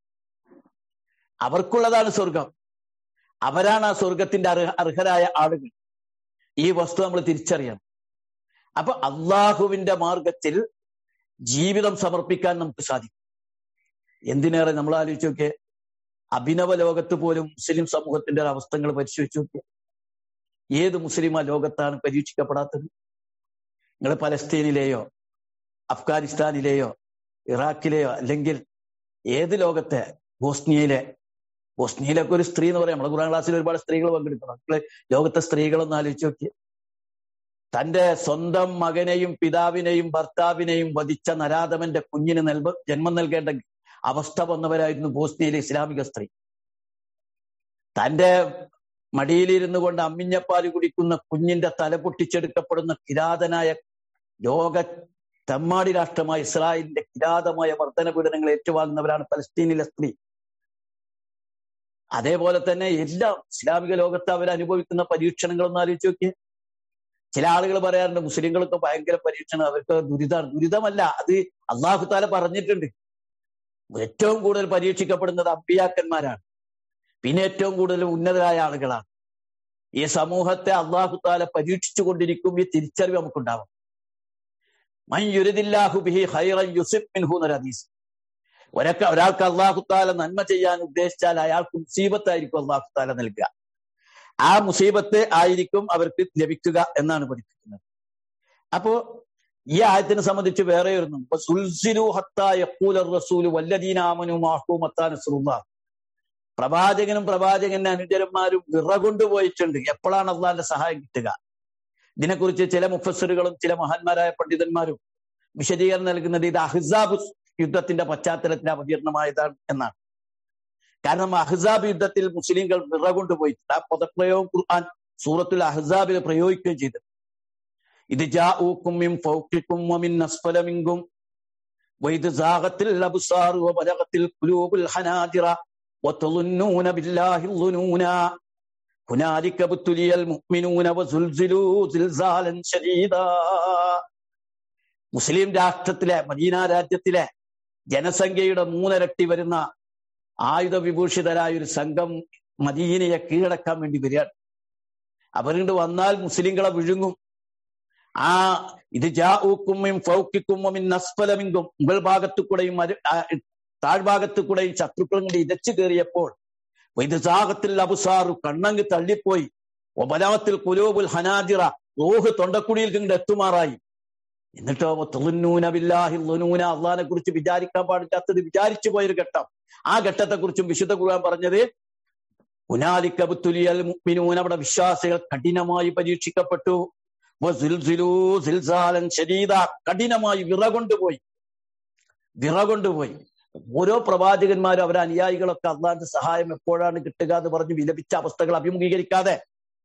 അവർക്കുള്ളതാണ് സ്വർഗം അവരാണ് ആ സ്വർഗത്തിന്റെ അർഹ അർഹരായ ആളുകൾ ഈ വസ്തു നമ്മൾ തിരിച്ചറിയണം അപ്പൊ അള്ളാഹുവിന്റെ മാർഗത്തിൽ ജീവിതം സമർപ്പിക്കാൻ നമുക്ക് സാധിക്കും എന്തിനേറെ നമ്മൾ ആലോചിച്ച് നോക്കിയേ അഭിനവ ലോകത്ത് പോലും മുസ്ലിം സമൂഹത്തിന്റെ അവസ്ഥകൾ പരിശോധിച്ച് നോക്കിയ ഏത് മുസ്ലിം ആ ലോകത്താണ് പരീക്ഷിക്കപ്പെടാത്തത് നിങ്ങൾ പലസ്തീനിലെയോ അഫ്ഗാനിസ്ഥാനിലെയോ ഇറാഖിലെയോ അല്ലെങ്കിൽ ഏത് ലോകത്തെ ബോസ്നിയയിലെ ബോസ്നിയയിലൊക്കെ ഒരു സ്ത്രീ എന്ന് പറയാം നമ്മളെ ഖുറാൻ ക്ലാസ്സിൽ ഒരുപാട് സ്ത്രീകൾ പങ്കെടുക്കണം മക്കള് ലോകത്തെ സ്ത്രീകളൊന്ന് ആലോചിച്ച് നോക്കിയ തന്റെ സ്വന്തം മകനെയും പിതാവിനെയും ഭർത്താവിനെയും വധിച്ച നരാധമന്റെ കുഞ്ഞിന് നൽക ജന്മം നൽകേണ്ട അവസ്ഥ വന്നവരായിരുന്നു ബോസ്നിയയിലെ ഇസ്ലാമിക സ്ത്രീ തന്റെ മടിയിലിരുന്നു കൊണ്ട് അമ്മിഞ്ഞപ്പാല് കുടിക്കുന്ന കുഞ്ഞിന്റെ തല പൊട്ടിച്ചെടുക്കപ്പെടുന്ന കിരാതനായ ലോക തെമ്മാടി രാഷ്ട്രമായ ഇസ്രായേലിന്റെ കിരാതമായ വർധന പീഡനങ്ങൾ ഏറ്റുവാങ്ങുന്നവരാണ് പലസ്തീനിലെ സ്ത്രീ അതേപോലെ തന്നെ എല്ലാം ഇസ്ലാമിക ലോകത്ത് അവർ അനുഭവിക്കുന്ന പരീക്ഷണങ്ങളൊന്നും ആലോചിച്ച് നോക്കിയേ ചില ആളുകൾ പറയാറുണ്ട് മുസ്ലിങ്ങൾക്ക് ഭയങ്കര പരീക്ഷണം അവർക്ക് ദുരിതമാണ് ദുരിതമല്ല അത് അള്ളാഹു താല പറഞ്ഞിട്ടുണ്ട് ഏറ്റവും കൂടുതൽ പരീക്ഷിക്കപ്പെടുന്നത് അമ്പിയാക്കന്മാരാണ് പിന്നെ ഏറ്റവും കൂടുതൽ ഉന്നതരായ ആളുകളാണ് ഈ സമൂഹത്തെ അള്ളാഹു താല പരീക്ഷിച്ചു കൊണ്ടിരിക്കും ഈ തിരിച്ചറിവ് നമുക്കുണ്ടാവും മയ്യുരുദില്ലാഹു ബിഹി ഹൈറൻ യുസിഫ് മിൻഹു എന്നൊരു ഹദീസ് ഒരൊക്കെ ഒരാൾക്ക് അള്ളാഹു താല നന്മ ചെയ്യാൻ ഉദ്ദേശിച്ചാൽ അയാൾക്ക് മുസീബത്തായിരിക്കും അള്ളാഹു താല നൽകുക ആ മുസീബത്ത് ആയിരിക്കും അവർക്ക് ലഭിക്കുക എന്നാണ് പഠിപ്പിക്കുന്നത് അപ്പോ ഈ ആയത്തിനെ സംബന്ധിച്ച് വേറെ ഒരു പ്രവാചകനും പ്രവാചകന്റെ അനുചരന്മാരും വിറകൊണ്ടുപോയിട്ടുണ്ട് എപ്പോഴാണ് അള്ളാന്റെ സഹായം കിട്ടുക ഇതിനെക്കുറിച്ച് ചില മുഫസറുകളും ചില മഹാന്മാരായ പണ്ഡിതന്മാരും വിശദീകരണം നൽകുന്നത് ഇത് അഹിസാബ് യുദ്ധത്തിന്റെ പശ്ചാത്തലത്തിൽ അവതീർണമായതാണ് എന്നാണ് കാരണം അഹ്സാബ് യുദ്ധത്തിൽ മുസ്ലിങ്ങൾ വിറകൊണ്ടുപോയിട്ടുണ്ട് ആ പദപ്രയോഗം ഖുർആൻ സൂറത്തുൽ അഹ്സാബിൽ പ്രയോഗിക്കുകയും ചെയ്തു ഇത് ജാഊക്കും ഫൗക്കിക്കും വമിൻ അസ്ഫലമിങ്കും വൈദ് സാഗത്തിൽ അബ്സാർ വബലഗത്തിൽ ഖുലൂബുൽ ഹനാജിറ വതളുന്നൂന ബില്ലാഹി ളുനൂന ഹുനാലിക ബുത്തുലിയൽ മുഅ്മിനൂന വസുൽസിലൂ സിൽസാലൻ ശദീദാ മുസ്ലിം രാഷ്ട്രത്തിലെ മദീന രാജ്യത്തിലെ ജനസംഖ്യയുടെ മൂന്നിരട്ടി വരുന്ന ആയുധ വിഭൂഷിതരായ ഒരു സംഘം മദീനയെ കീഴടക്കാൻ വേണ്ടി വരികയാണ് അവരുണ്ട് വന്നാൽ മുസ്ലിങ്ങളെ വിഴുങ്ങും ആ ഇത് ജാഊക്കുമ്മും ഫൗക്കിക്കുമ്മും നസ്ഫലമിങ്കും മുകൾ ഭാഗത്തു കൂടെയും താഴ്ഭാഗത്തു കൂടെയും ശത്രുക്കളും കൂടി ഇരച്ചു കയറിയപ്പോൾ വൈദ്യസാഹത്തിൽ അബുസാറു കണ്ണങ്ങ് തള്ളിപ്പോയി ഒബലാത്തിൽ കുലൂബുൽ ഹനാജിറ റോഹ് തൊണ്ടക്കുടിയിൽ കണ്ട് എത്തുമാറായി എന്നിട്ടോ തൊണ്ണൂനബില്ലാഹി ലുനൂന അള്ളഹാനെ കുറിച്ച് വിചാരിക്കാൻ പാടില്ലാത്തത് വിചാരിച്ചു പോയൊരു ഘട്ടം ആ ഘട്ടത്തെക്കുറിച്ചും വിശുദ്ധ ഖുർആൻ പറഞ്ഞത് ഉനാലിക്കബുത്തുലിയൽ മുഅ്മിനൂന അവിടെ വിശ്വാസികൾ കഠിനമായി പരീക്ഷിക്കപ്പെട്ടു ശരീത കഠിനമായി വിറകൊണ്ടുപോയി വിറകൊണ്ടുപോയി ഓരോ പ്രവാചകന്മാരും അവരെ അനുയായികളൊക്കെ അള്ളാന്റെ സഹായം എപ്പോഴാണ് കിട്ടുക എന്ന് പറഞ്ഞ് വിലപിച്ച അവസ്ഥകൾ അഭിമുഖീകരിക്കാതെ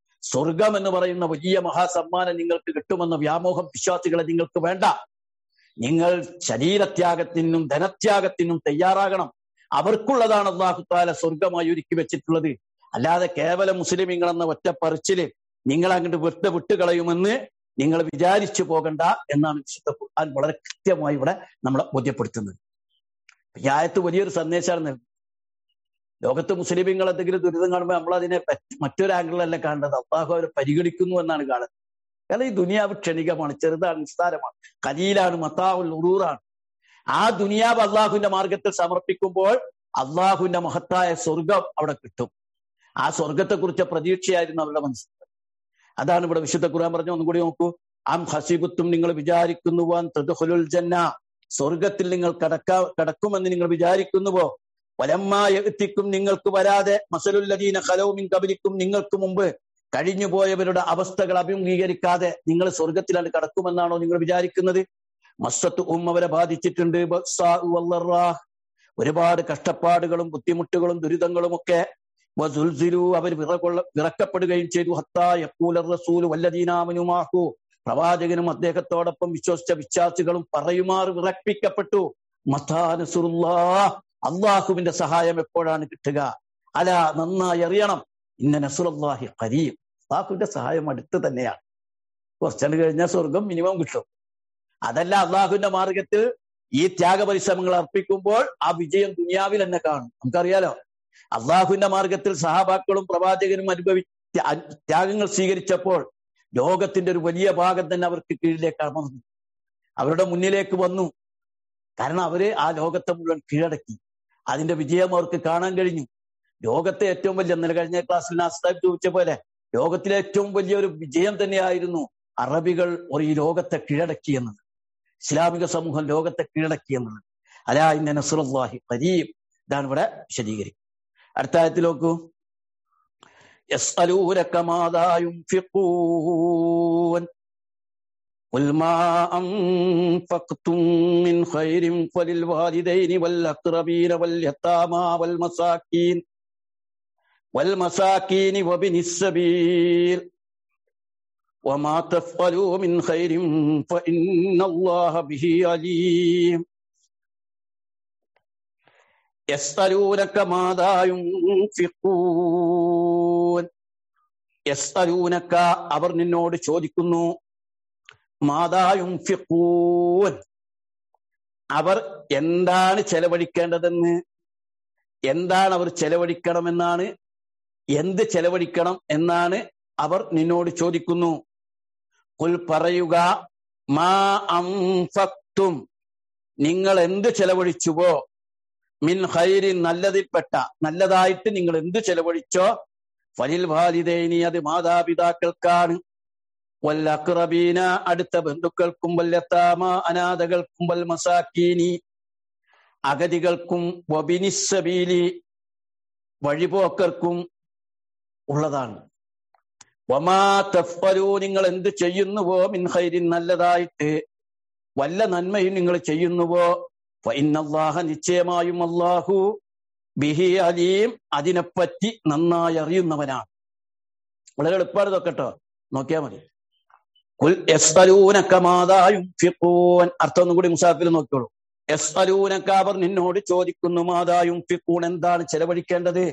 സ്വർഗം എന്ന് പറയുന്ന വലിയ മഹാസമ്മാനം നിങ്ങൾക്ക് കിട്ടുമെന്ന വ്യാമോഹം വിശ്വാസികളെ നിങ്ങൾക്ക് വേണ്ട നിങ്ങൾ ശരീരത്യാഗത്തിനും ധനത്യാഗത്തിനും തയ്യാറാകണം അവർക്കുള്ളതാണ് അള്ളാഹുത്താല സ്വർഗമായി ഒരുക്കി വെച്ചിട്ടുള്ളത് അല്ലാതെ കേവലം മുസ്ലിമീങ്ങൾ എന്ന ഒറ്റ പറിച്ചില് നിങ്ങൾ അങ്ങോട്ട് വിട്ട് വിട്ടുകളയുമെന്ന് നിങ്ങൾ വിചാരിച്ചു പോകണ്ട എന്നാണ് വിശുദ്ധ ഖുർആൻ വളരെ കൃത്യമായി ഇവിടെ നമ്മളെ ബോധ്യപ്പെടുത്തുന്നത് ഈ ആയത്ത് വലിയൊരു സന്ദേശമാണ് നൽകുന്നത് ലോകത്ത് മുസ്ലിമീങ്ങൾ എന്തെങ്കിലും ദുരിതം കാണുമ്പോൾ നമ്മൾ അതിനെ മറ്റൊരു ആംഗിളിലല്ല കാണേണ്ടത് അള്ളാഹു അവരെ പരിഗണിക്കുന്നു എന്നാണ് കാണുന്നത് കാരണം ഈ ദുനിയാവ് ക്ഷണികമാണ് ചെറുതാണ് നിസ്താരമാണ് കലീലാണ് മത്താവുൽ ഉറൂറാണ് ആ ദുനിയാവ് അള്ളാഹുവിന്റെ മാർഗത്തിൽ സമർപ്പിക്കുമ്പോൾ അള്ളാഹുവിന്റെ മഹത്തായ സ്വർഗം അവിടെ കിട്ടും ആ സ്വർഗത്തെ കുറിച്ച പ്രതീക്ഷയായിരുന്നു അവരുടെ മനസ്സിൽ അതാണ് ഇവിടെ വിശുദ്ധ ഖുർആൻ പറഞ്ഞു ഒന്നും കൂടി നോക്കൂ അം ഹസീബത്തും നിങ്ങൾ വിചാരിക്കുന്നുവാൻ തദ്ഖുലുൽ ജന്ന സ്വർഗത്തിൽ നിങ്ങൾ കടക്കാ കടക്കുമെന്ന് നിങ്ങൾ വിചാരിക്കുന്നുവോ വലമ്മായെത്തിക്കും നിങ്ങൾക്ക് വരാതെ മസലുല്ലദീന ഖലൗമിൻ കബലിക്കും നിങ്ങൾക്ക് മുമ്പ് കഴിഞ്ഞു പോയവരുടെ അവസ്ഥകൾ അഭിമുഖീകരിക്കാതെ നിങ്ങൾ സ്വർഗത്തിലാണ് കടക്കുമെന്നാണോ നിങ്ങൾ വിചാരിക്കുന്നത് മസ്സത്ത് ഉം അവരെ ബാധിച്ചിട്ടുണ്ട് ഒരുപാട് കഷ്ടപ്പാടുകളും ബുദ്ധിമുട്ടുകളും ദുരിതങ്ങളും ഒക്കെ അവർ വിറകൊള്ള വിറക്കപ്പെടുകയും ചെയ്തു ഹത്താ യക്കൂലർ റസൂൽ വല്ലദീനാമനുമാഹു പ്രവാചകനും അദ്ദേഹത്തോടൊപ്പം വിശ്വസിച്ച വിശ്വാസികളും പറയുമാറ് വിറപ്പിക്കപ്പെട്ടു മത്താനസുറുല്ലാ അള്ളാഹുവിന്റെ സഹായം എപ്പോഴാണ് കിട്ടുക അല നന്നായി അറിയണം ഇന്ന നസുറല്ലാഹി കരീം അള്ളാഹുവിന്റെ സഹായം അടുത്ത് തന്നെയാണ് കുറച്ചാണ്ട് കഴിഞ്ഞാൽ സ്വർഗം മിനിമം കിട്ടും അതല്ല അള്ളാഹുവിന്റെ മാർഗത്തിൽ ഈ ത്യാഗപരിശ്രമങ്ങൾ അർപ്പിക്കുമ്പോൾ ആ വിജയം ദുനിയാവിൽ തന്നെ കാണും നമുക്കറിയാലോ അള്ളാഹുവിന്റെ മാർഗത്തിൽ സഹാബാക്കളും പ്രവാചകനും അനുഭവി ത്യാഗങ്ങൾ സ്വീകരിച്ചപ്പോൾ ലോകത്തിന്റെ ഒരു വലിയ ഭാഗം തന്നെ അവർക്ക് കീഴിലേക്ക് അമർന്നു അവരുടെ മുന്നിലേക്ക് വന്നു കാരണം അവര് ആ ലോകത്തെ മുഴുവൻ കീഴടക്കി അതിന്റെ വിജയം അവർക്ക് കാണാൻ കഴിഞ്ഞു ലോകത്തെ ഏറ്റവും വലിയ ഇന്നലെ കഴിഞ്ഞ ക്ലാസ്സിൽ നാസ്താബ് ചോദിച്ച പോലെ ലോകത്തിലെ ഏറ്റവും വലിയ ഒരു വിജയം തന്നെയായിരുന്നു അറബികൾ ഒരു ഈ ലോകത്തെ കീഴടക്കി എന്നത് ഇസ്ലാമിക സമൂഹം ലോകത്തെ കീഴടക്കി എന്നത് അലാ ഇന്ന നസുറല്ലാഹി കരീം ഇതാണ് ഇവിടെ വിശദീകരിക്കും അടുത്ത ആയത്തിൽ നോക്കൂ يسألونك ماذا ينفقون قل ما أنفقتم من خير فللوالدين والأقربين واليتامى والمساكين والمساكين وابن السبيل وما تفعلوا من خير فإن الله به عليم يسألونك ماذا ينفقون يسألونك അവർ നിന്നോട് ചോദിക്കുന്നു മാതാ യുംഫിഖൂൻ അവർ എന്താണ് ചെലവഴിക്കേണ്ടതെന്ന് എന്താണ് അവർ ചെലവഴിക്കണമെന്നാണ് എന്ത് ചെലവഴിക്കണം എന്നാണ് അവർ നിന്നോട് ചോദിക്കുന്നു കുൽ പറയുക മാ അംഫക്തും നിങ്ങൾ എന്ത് ചെലവഴിച്ചുവോ മിൻ ഹൈരിൻ നല്ലതിൽപ്പെട്ട നല്ലതായിട്ട് നിങ്ങൾ എന്ത് ചെലവഴിച്ചോ ഫലിൽ വാലിദേനി അത് മാതാപിതാക്കൾക്കാണ് വല്ലക്രബീന അടുത്ത ബന്ധുക്കൾക്കും വല്ലത്താമ അനാഥകൾക്കും വൽ മസാക്കീനി അഗതികൾക്കും വബിനിസബീലി വഴിപോക്കർക്കും ഉള്ളതാണ് വമാ തഫ്ഫലൂ നിങ്ങൾ എന്ത് ചെയ്യുന്നുവോ മിൻ ഹൈരിൻ നല്ലതായിട്ട് വല്ല നന്മയും നിങ്ങൾ ചെയ്യുന്നുവോ ഫഇന്നല്ലാഹ നിശ്ചയമായും അല്ലാഹു ബിഹി അലീം അതിനെപ്പറ്റി നന്നായി അറിയുന്നവനാണ് വളരെ എളുപ്പമാണ് ഇതൊക്കെ നോക്കിയാൽ മതി കുൽ യസ്അലൂനക മാദാ യുൻഫിഖൂൻ അർത്ഥം ഒന്നും കൂടി മുസാഫിൽ നോക്കിയോളൂ യസ്അലൂനക അവർ നിന്നോട് ചോദിക്കുന്നു മാദാ യുൻഫിഖൂൻ എന്താണ് ചെലവഴിക്കേണ്ടത്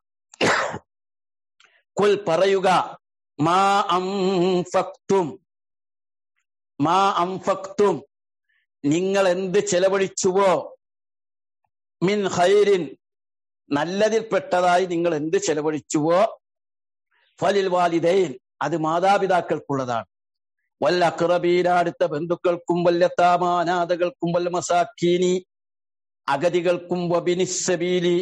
കുൽ പറയുക മാ അംഫക്തും മാ അംഫക്തും നിങ്ങൾ എന്ത് ചെലവഴിച്ചുവോ മിൻ ഹൈരിൻ നല്ലതിൽപ്പെട്ടതായി നിങ്ങൾ എന്ത് ചെലവഴിച്ചുവോ ഫലിൽ വാലിദൈൻ അത് മാതാപിതാക്കൾക്കുള്ളതാണ് വല്ല അക്രബീന അടുത്ത ബന്ധുക്കൾക്കും വല്ലത്താമ അനാഥകൾക്കും വല്ല മസാക്കീനി അഗതികൾക്കും വബിനിസബീലി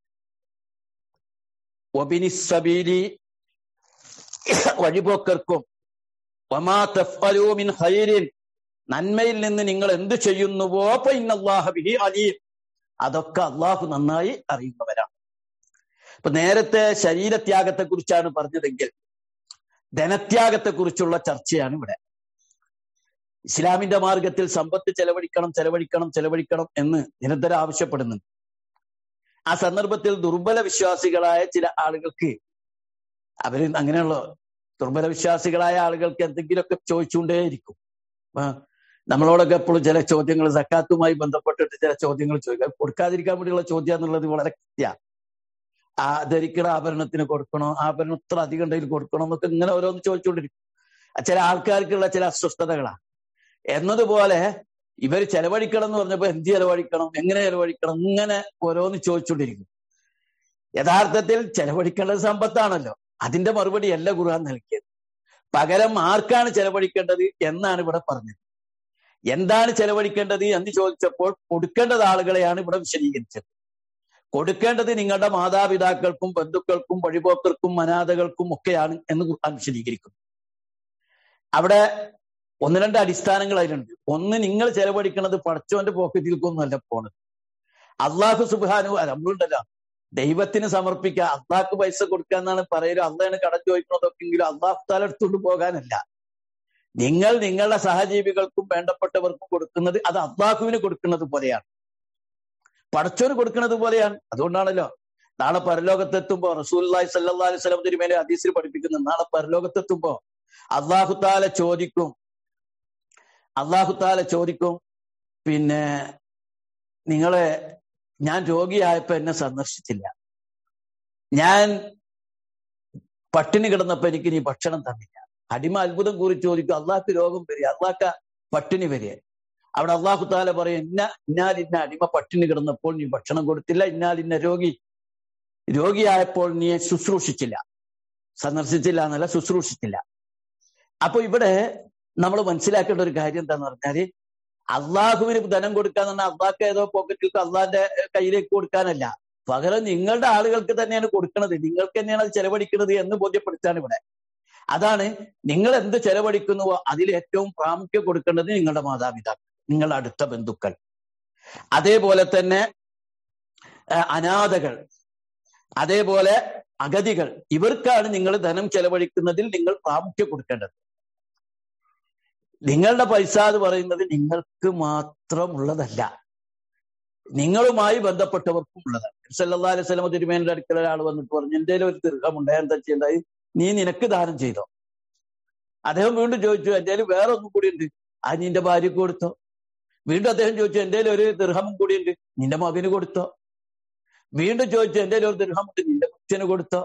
വബിനിസബീലി വഴിപോക്കർക്കും വമാ തഫ്അലൂ മിൻ ഖൈരിൻ നന്മയിൽ നിന്ന് നിങ്ങൾ എന്ത് ചെയ്യുന്നുവോ ബിഹി അലീം അതൊക്കെ അള്ളാഹു നന്നായി അറിയുന്നവരാണ് ഇപ്പൊ നേരത്തെ ശരീരത്യാഗത്തെ കുറിച്ചാണ് പറഞ്ഞതെങ്കിൽ ധനത്യാഗത്തെ കുറിച്ചുള്ള ചർച്ചയാണ് ഇവിടെ ഇസ്ലാമിന്റെ മാർഗത്തിൽ സമ്പത്ത് ചെലവഴിക്കണം ചെലവഴിക്കണം ചെലവഴിക്കണം എന്ന് നിരന്തരം ആവശ്യപ്പെടുന്നുണ്ട് ആ സന്ദർഭത്തിൽ ദുർബല വിശ്വാസികളായ ചില ആളുകൾക്ക് അവര് അങ്ങനെയുള്ള ദുർബല വിശ്വാസികളായ ആളുകൾക്ക് എന്തെങ്കിലുമൊക്കെ ചോദിച്ചുകൊണ്ടേയിരിക്കും നമ്മളോടൊക്കെ എപ്പോഴും ചില ചോദ്യങ്ങൾ സക്കാത്തുമായി ബന്ധപ്പെട്ടിട്ട് ചില ചോദ്യങ്ങൾ ചോദിക്കുക കൊടുക്കാതിരിക്കാൻ വേണ്ടിയുള്ള ചോദ്യം എന്നുള്ളത് വളരെ കൃത്യ ആ ധരിക്കണ ആഭരണത്തിന് കൊടുക്കണോ ആഭരണം ഇത്ര അധികം ഉണ്ടെങ്കിൽ കൊടുക്കണോ എന്നൊക്കെ ഇങ്ങനെ ഓരോന്ന് ചോദിച്ചുകൊണ്ടിരിക്കും ചില ആൾക്കാർക്കുള്ള ചില അസ്വസ്ഥതകളാണ് എന്നതുപോലെ ഇവർ ചെലവഴിക്കണം എന്ന് പറഞ്ഞപ്പോ എന്ത് ചെലവഴിക്കണം എങ്ങനെ ചെലവഴിക്കണം ഇങ്ങനെ ഓരോന്ന് ചോദിച്ചുകൊണ്ടിരിക്കും യഥാർത്ഥത്തിൽ ചെലവഴിക്കേണ്ടത് സമ്പത്താണല്ലോ അതിന്റെ മറുപടി അല്ല ഖുർആൻ നൽകിയത് പകരം ആർക്കാണ് ചെലവഴിക്കേണ്ടത് എന്നാണ് ഇവിടെ പറഞ്ഞത് എന്താണ് ചെലവഴിക്കേണ്ടത് എന്ന് ചോദിച്ചപ്പോൾ കൊടുക്കേണ്ടത് ആളുകളെയാണ് ഇവിടെ വിശദീകരിച്ചത് കൊടുക്കേണ്ടത് നിങ്ങളുടെ മാതാപിതാക്കൾക്കും ബന്ധുക്കൾക്കും വഴിപോക്കർക്കും അനാഥകൾക്കും ഒക്കെയാണ് എന്ന് ഖുർആൻ വിശദീകരിക്കുന്നു അവിടെ ഒന്ന് രണ്ട് അടിസ്ഥാനങ്ങൾ അതിലുണ്ട് ഒന്ന് നിങ്ങൾ ചെലവഴിക്കുന്നത് പടച്ചോന്റെ പോക്കറ്റിലേക്കൊന്നുമല്ല പോണത് അള്ളാഹു സുബാനു നമ്മളുണ്ടല്ലോ ദൈവത്തിന് സമർപ്പിക്കുക അള്ളാഹ്ക്ക് പൈസ കൊടുക്കുക എന്നാണ് പറയല് അള്ളാഹാണ് കടം ചോദിക്കുന്നതൊക്കെങ്കിലും അള്ളാഹു താല എടുത്തുകൊണ്ട് പോകാനല്ല നിങ്ങൾ നിങ്ങളുടെ സഹജീവികൾക്കും വേണ്ടപ്പെട്ടവർക്കും കൊടുക്കുന്നത് അത് അള്ളാഹുവിന് കൊടുക്കുന്നത് പോലെയാണ് പടച്ചോന് കൊടുക്കുന്നത് പോലെയാണ് അതുകൊണ്ടാണല്ലോ നാളെ പരലോകത്തെത്തുമ്പോ റസൂല്ലി സല്ലാ അലൈഹി സ്വലം തിരുമേലെ ഹദീസിൽ പഠിപ്പിക്കുന്നു നാളെ പരലോകത്തെത്തുമ്പോ അള്ളാഹു താല ചോദിക്കും അള്ളാഹു താല ചോദിക്കും പിന്നെ നിങ്ങളെ ഞാൻ രോഗിയായപ്പോ എന്നെ സന്ദർശിച്ചില്ല ഞാൻ പട്ടിണി കിടന്നപ്പോ എനിക്ക് നീ ഭക്ഷണം തന്നില്ല അടിമ അത്ഭുതം കുറിച്ച് ചോദിക്കും അള്ളാഹ്ക്ക് രോഗം വരിക അള്ളാഹ്ക്ക പട്ടിണി വരിക അവിടെ അള്ളാഹു താല പറയും ഇന്ന ഇന്നാൽ ഇന്ന അടിമ പട്ടിണി കിടന്നപ്പോൾ നീ ഭക്ഷണം കൊടുത്തില്ല ഇന്നാൽ ഇന്ന രോഗി രോഗിയായപ്പോൾ നീ ശുശ്രൂഷിച്ചില്ല സന്ദർശിച്ചില്ല എന്നല്ല ശുശ്രൂഷിച്ചില്ല അപ്പൊ ഇവിടെ നമ്മൾ മനസ്സിലാക്കേണ്ട ഒരു കാര്യം എന്താന്ന് പറഞ്ഞാല് അള്ളാഹുവിന് ധനം കൊടുക്കാന്ന് പറഞ്ഞാൽ അള്ളാഹ്ക്ക് ഏതോ പോക്കറ്റിൽ അള്ളാന്റെ കയ്യിലേക്ക് കൊടുക്കാനല്ല പകരം നിങ്ങളുടെ ആളുകൾക്ക് തന്നെയാണ് കൊടുക്കുന്നത് നിങ്ങൾക്ക് തന്നെയാണ് അത് ചെലവഴിക്കുന്നത് എന്ന് ബോധ്യപ്പെടുത്താണ് ഇവിടെ അതാണ് നിങ്ങൾ എന്ത് ചെലവഴിക്കുന്നുവോ അതിൽ ഏറ്റവും പ്രാമുഖ്യം കൊടുക്കേണ്ടത് നിങ്ങളുടെ മാതാപിതാക്കൾ നിങ്ങളുടെ അടുത്ത ബന്ധുക്കൾ അതേപോലെ തന്നെ അനാഥകൾ അതേപോലെ അഗതികൾ ഇവർക്കാണ് നിങ്ങൾ ധനം ചെലവഴിക്കുന്നതിൽ നിങ്ങൾ പ്രാമുഖ്യം കൊടുക്കേണ്ടത് നിങ്ങളുടെ പൈസ എന്ന് പറയുന്നത് നിങ്ങൾക്ക് മാത്രമുള്ളതല്ല നിങ്ങളുമായി ബന്ധപ്പെട്ടവർക്കും ഉള്ളതാണ് സല്ലാ അലൈഹി സ്വലമ തിരുമേന്റെ അടുക്കൽ ഒരാൾ വന്നിട്ട് പറഞ്ഞു എന്റെ ഒരു ദീർഘമുണ്ട് എന്താ ചെയ്യേണ്ടത് നീ നിനക്ക് ദാനം ചെയ്തോ അദ്ദേഹം വീണ്ടും ചോദിച്ചു എന്റെ വേറെ ഒന്നും കൂടി ഉണ്ട് ആ നിന്റെ ഭാര്യക്ക് കൊടുത്തോ വീണ്ടും അദ്ദേഹം ചോദിച്ചു എന്റെ ഒരു ദീർഘമും കൂടി ഉണ്ട് നിന്റെ മകന് കൊടുത്തോ വീണ്ടും ചോദിച്ചു എന്റെ ഒരു ദീർഘമുണ്ട് നിന്റെ കുറ്റന് കൊടുത്തോ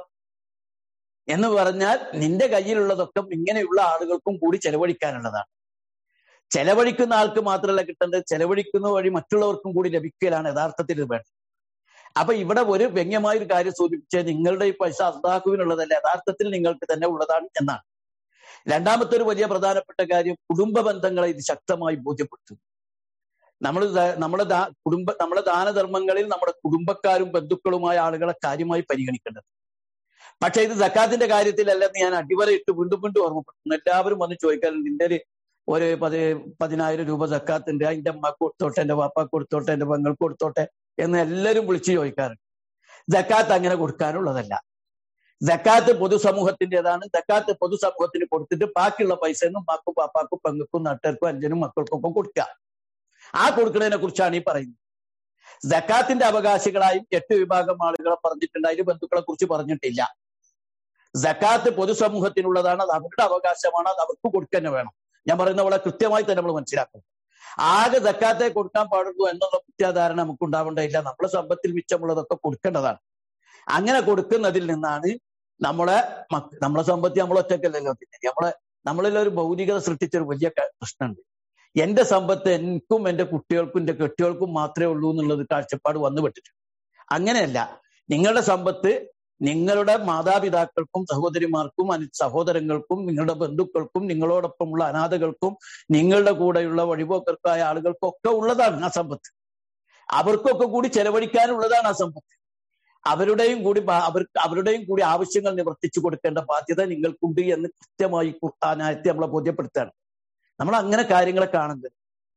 എന്ന് പറഞ്ഞാൽ നിന്റെ കയ്യിലുള്ളതൊക്കെ ഇങ്ങനെയുള്ള ആളുകൾക്കും കൂടി ചെലവഴിക്കാനുള്ളതാണ് ചെലവഴിക്കുന്ന ആൾക്ക് മാത്രമല്ല കിട്ടേണ്ടത് ചെലവഴിക്കുന്ന വഴി മറ്റുള്ളവർക്കും കൂടി ലഭിക്കലാണ് യഥാർത്ഥത്തിൽ ഇത് വേണ്ടത് അപ്പൊ ഇവിടെ ഒരു വ്യംഗ്യമായ ഒരു കാര്യം സൂചിപ്പിച്ച് നിങ്ങളുടെ ഈ പൈസ അള്ളാഹുവിനുള്ളതല്ല യഥാർത്ഥത്തിൽ നിങ്ങൾക്ക് തന്നെ ഉള്ളതാണ് എന്നാണ് രണ്ടാമത്തെ ഒരു വലിയ പ്രധാനപ്പെട്ട കാര്യം കുടുംബ ബന്ധങ്ങളെ ഇത് ശക്തമായി ബോധ്യപ്പെടുത്തുന്നു നമ്മൾ നമ്മുടെ കുടുംബ നമ്മുടെ ദാനധർമ്മങ്ങളിൽ നമ്മുടെ കുടുംബക്കാരും ബന്ധുക്കളുമായ ആളുകളെ കാര്യമായി പരിഗണിക്കേണ്ടത് പക്ഷെ ഇത് സക്കാത്തിന്റെ കാര്യത്തിലല്ലെന്ന് ഞാൻ അടിവരയിട്ട് വീണ്ടും വീണ്ടും ഓർമ്മപ്പെടുത്തുന്നു എല്ലാവരും വന്ന് ചോദിക്കാറുണ്ട് നിന്റെ ഒരു പതി പതിനായിരം രൂപ സക്കാത്തിന്റെ അതിന്റെ അമ്മക്ക് കൊടുത്തോട്ടെ എന്റെ വാപ്പാക്ക് കൊടുത്തോട്ടെ എന്റെ പെങ്ങൾക്ക് കൊടുത്തോട്ടെ എന്ന് എല്ലാവരും വിളിച്ചു ചോദിക്കാറുണ്ട് ജക്കാത്ത് അങ്ങനെ കൊടുക്കാനുള്ളതല്ല ജക്കാത്ത് പൊതുസമൂഹത്തിൻ്റെതാണ് ജക്കാത്ത് പൊതുസമൂഹത്തിന് കൊടുത്തിട്ട് ബാക്കിയുള്ള പൈസ ഒന്നും മാക്കും പാപ്പാക്കും പെങ്ങൾക്കും നാട്ടുകാർക്കും അഞ്ചനും മക്കൾക്കൊപ്പം കൊടുക്കുക ആ കൊടുക്കുന്നതിനെ കുറിച്ചാണ് ഈ പറയുന്നത് ജക്കാത്തിന്റെ അവകാശികളായും എട്ട് വിഭാഗം ആളുകളെ പറഞ്ഞിട്ടുണ്ട് അതിന് ബന്ധുക്കളെ കുറിച്ച് പറഞ്ഞിട്ടില്ല ജക്കാത്ത് പൊതുസമൂഹത്തിനുള്ളതാണ് അത് അവരുടെ അവകാശമാണ് അത് അവർക്ക് കൊടുക്കുക വേണം ഞാൻ പറയുന്ന വളരെ കൃത്യമായി തന്നെ നമ്മൾ മനസ്സിലാക്കും ആകെ ജക്കാത്തെ കൊടുക്കാൻ പാടുള്ളൂ എന്നുള്ള മുഖ്യധാരണ നമുക്ക് ഉണ്ടാവേണ്ടതില്ല നമ്മുടെ സമ്പത്തിൽ മിച്ചമുള്ളതൊക്കെ കൊടുക്കേണ്ടതാണ് അങ്ങനെ കൊടുക്കുന്നതിൽ നിന്നാണ് നമ്മളെ നമ്മളെ സമ്പത്തി നമ്മൾ ഒറ്റക്കല്ലല്ലോ നമ്മളെ നമ്മളിൽ ഒരു ഭൗതികത സൃഷ്ടിച്ചൊരു വലിയ പ്രശ്നമുണ്ട് എന്റെ സമ്പത്ത് എനിക്കും എന്റെ കുട്ടികൾക്കും എന്റെ കെട്ടികൾക്കും മാത്രമേ ഉള്ളൂ എന്നുള്ളത് കാഴ്ചപ്പാട് വന്നു പെട്ടിട്ടുണ്ട് അങ്ങനെയല്ല നിങ്ങളുടെ സമ്പത്ത് നിങ്ങളുടെ മാതാപിതാക്കൾക്കും സഹോദരിമാർക്കും സഹോദരങ്ങൾക്കും നിങ്ങളുടെ ബന്ധുക്കൾക്കും നിങ്ങളോടൊപ്പമുള്ള അനാഥകൾക്കും നിങ്ങളുടെ കൂടെയുള്ള വഴിപോക്കർക്കായ ആളുകൾക്കൊക്കെ ഉള്ളതാണ് ആ സമ്പത്ത് അവർക്കൊക്കെ കൂടി ചെലവഴിക്കാനുള്ളതാണ് ആ സമ്പത്ത് അവരുടെയും കൂടി അവർ അവരുടെയും കൂടി ആവശ്യങ്ങൾ നിവർത്തിച്ചു കൊടുക്കേണ്ട ബാധ്യത നിങ്ങൾക്കുണ്ട് എന്ന് കൃത്യമായി ഖുർആാനായത്തെ നമ്മളെ ബോധ്യപ്പെടുത്താണ് നമ്മൾ അങ്ങനെ കാര്യങ്ങളെ കാണുന്നത്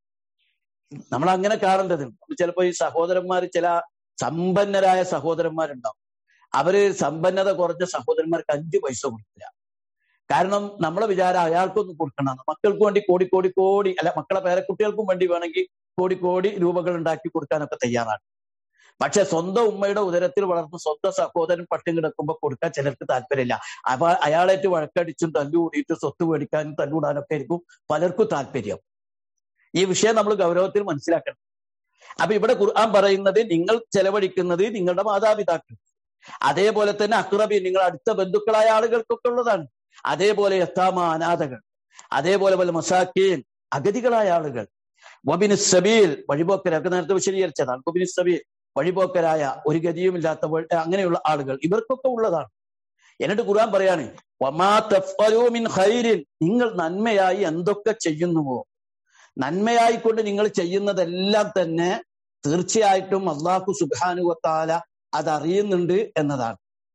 നമ്മൾ അങ്ങനെ കാണേണ്ടത് ചിലപ്പോൾ ഈ സഹോദരന്മാർ ചില സമ്പന്നരായ സഹോദരന്മാരുണ്ടാവും അവര് സമ്പന്നത കുറഞ്ഞ സഹോദരന്മാർക്ക് അഞ്ചു പൈസ കൊടുക്കില്ല കാരണം നമ്മളെ വിചാരം അയാൾക്കൊന്നും കൊടുക്കണം മക്കൾക്ക് വേണ്ടി കോടി കോടി കോടി അല്ല മക്കളെ പേരക്കുട്ടികൾക്കും വേണ്ടി വേണമെങ്കിൽ കോടി കോടി രൂപകൾ ഉണ്ടാക്കി കൊടുക്കാനൊക്കെ തയ്യാറാണ് പക്ഷെ സ്വന്തം ഉമ്മയുടെ ഉദരത്തിൽ വളർന്ന് സ്വന്തം സഹോദരൻ പട്ടിണി കിടക്കുമ്പോൾ കൊടുക്കാൻ ചിലർക്ക് താല്പര്യമില്ല അപ്പൊ അയാളേറ്റ് വഴക്കടിച്ചും തല്ലുകൂടിയിട്ട് സ്വത്ത് മേടിക്കാനും തല്ലുകൂടാനൊക്കെ ആയിരിക്കും പലർക്കും താല്പര്യം ഈ വിഷയം നമ്മൾ ഗൗരവത്തിൽ മനസ്സിലാക്കണം അപ്പൊ ഇവിടെ ഖുർആൻ പറയുന്നത് നിങ്ങൾ ചെലവഴിക്കുന്നത് നിങ്ങളുടെ മാതാപിതാക്കൾ അതേപോലെ തന്നെ അക്രബി നിങ്ങൾ അടുത്ത ബന്ധുക്കളായ ആളുകൾക്കൊക്കെ ഉള്ളതാണ് അതേപോലെ യത്താമ അനാഥകൾ അതേപോലെ പോലെ മസാക്കീൻ അഗതികളായ ആളുകൾ വബിന് സബീൽ വഴിപോക്കരൊക്കെ നേരത്തെ വിശദീകരിച്ചതാണ് വബിന് സബീൽ വഴിപോക്കരായ ഒരു ഗതിയുമില്ലാത്ത അങ്ങനെയുള്ള ആളുകൾ ഇവർക്കൊക്കെ ഉള്ളതാണ് എന്നിട്ട് ഖുർആൻ പറയാണ് വമാ തഫ്അലൂ മിൻ ഖൈരിൻ നിങ്ങൾ നന്മയായി എന്തൊക്കെ ചെയ്യുന്നുവോ നന്മയായി കൊണ്ട് നിങ്ങൾ ചെയ്യുന്നതെല്ലാം തന്നെ തീർച്ചയായിട്ടും അള്ളാഹു സുബാനുവത്താല അതറിയുന്നുണ്ട് എന്നതാണ്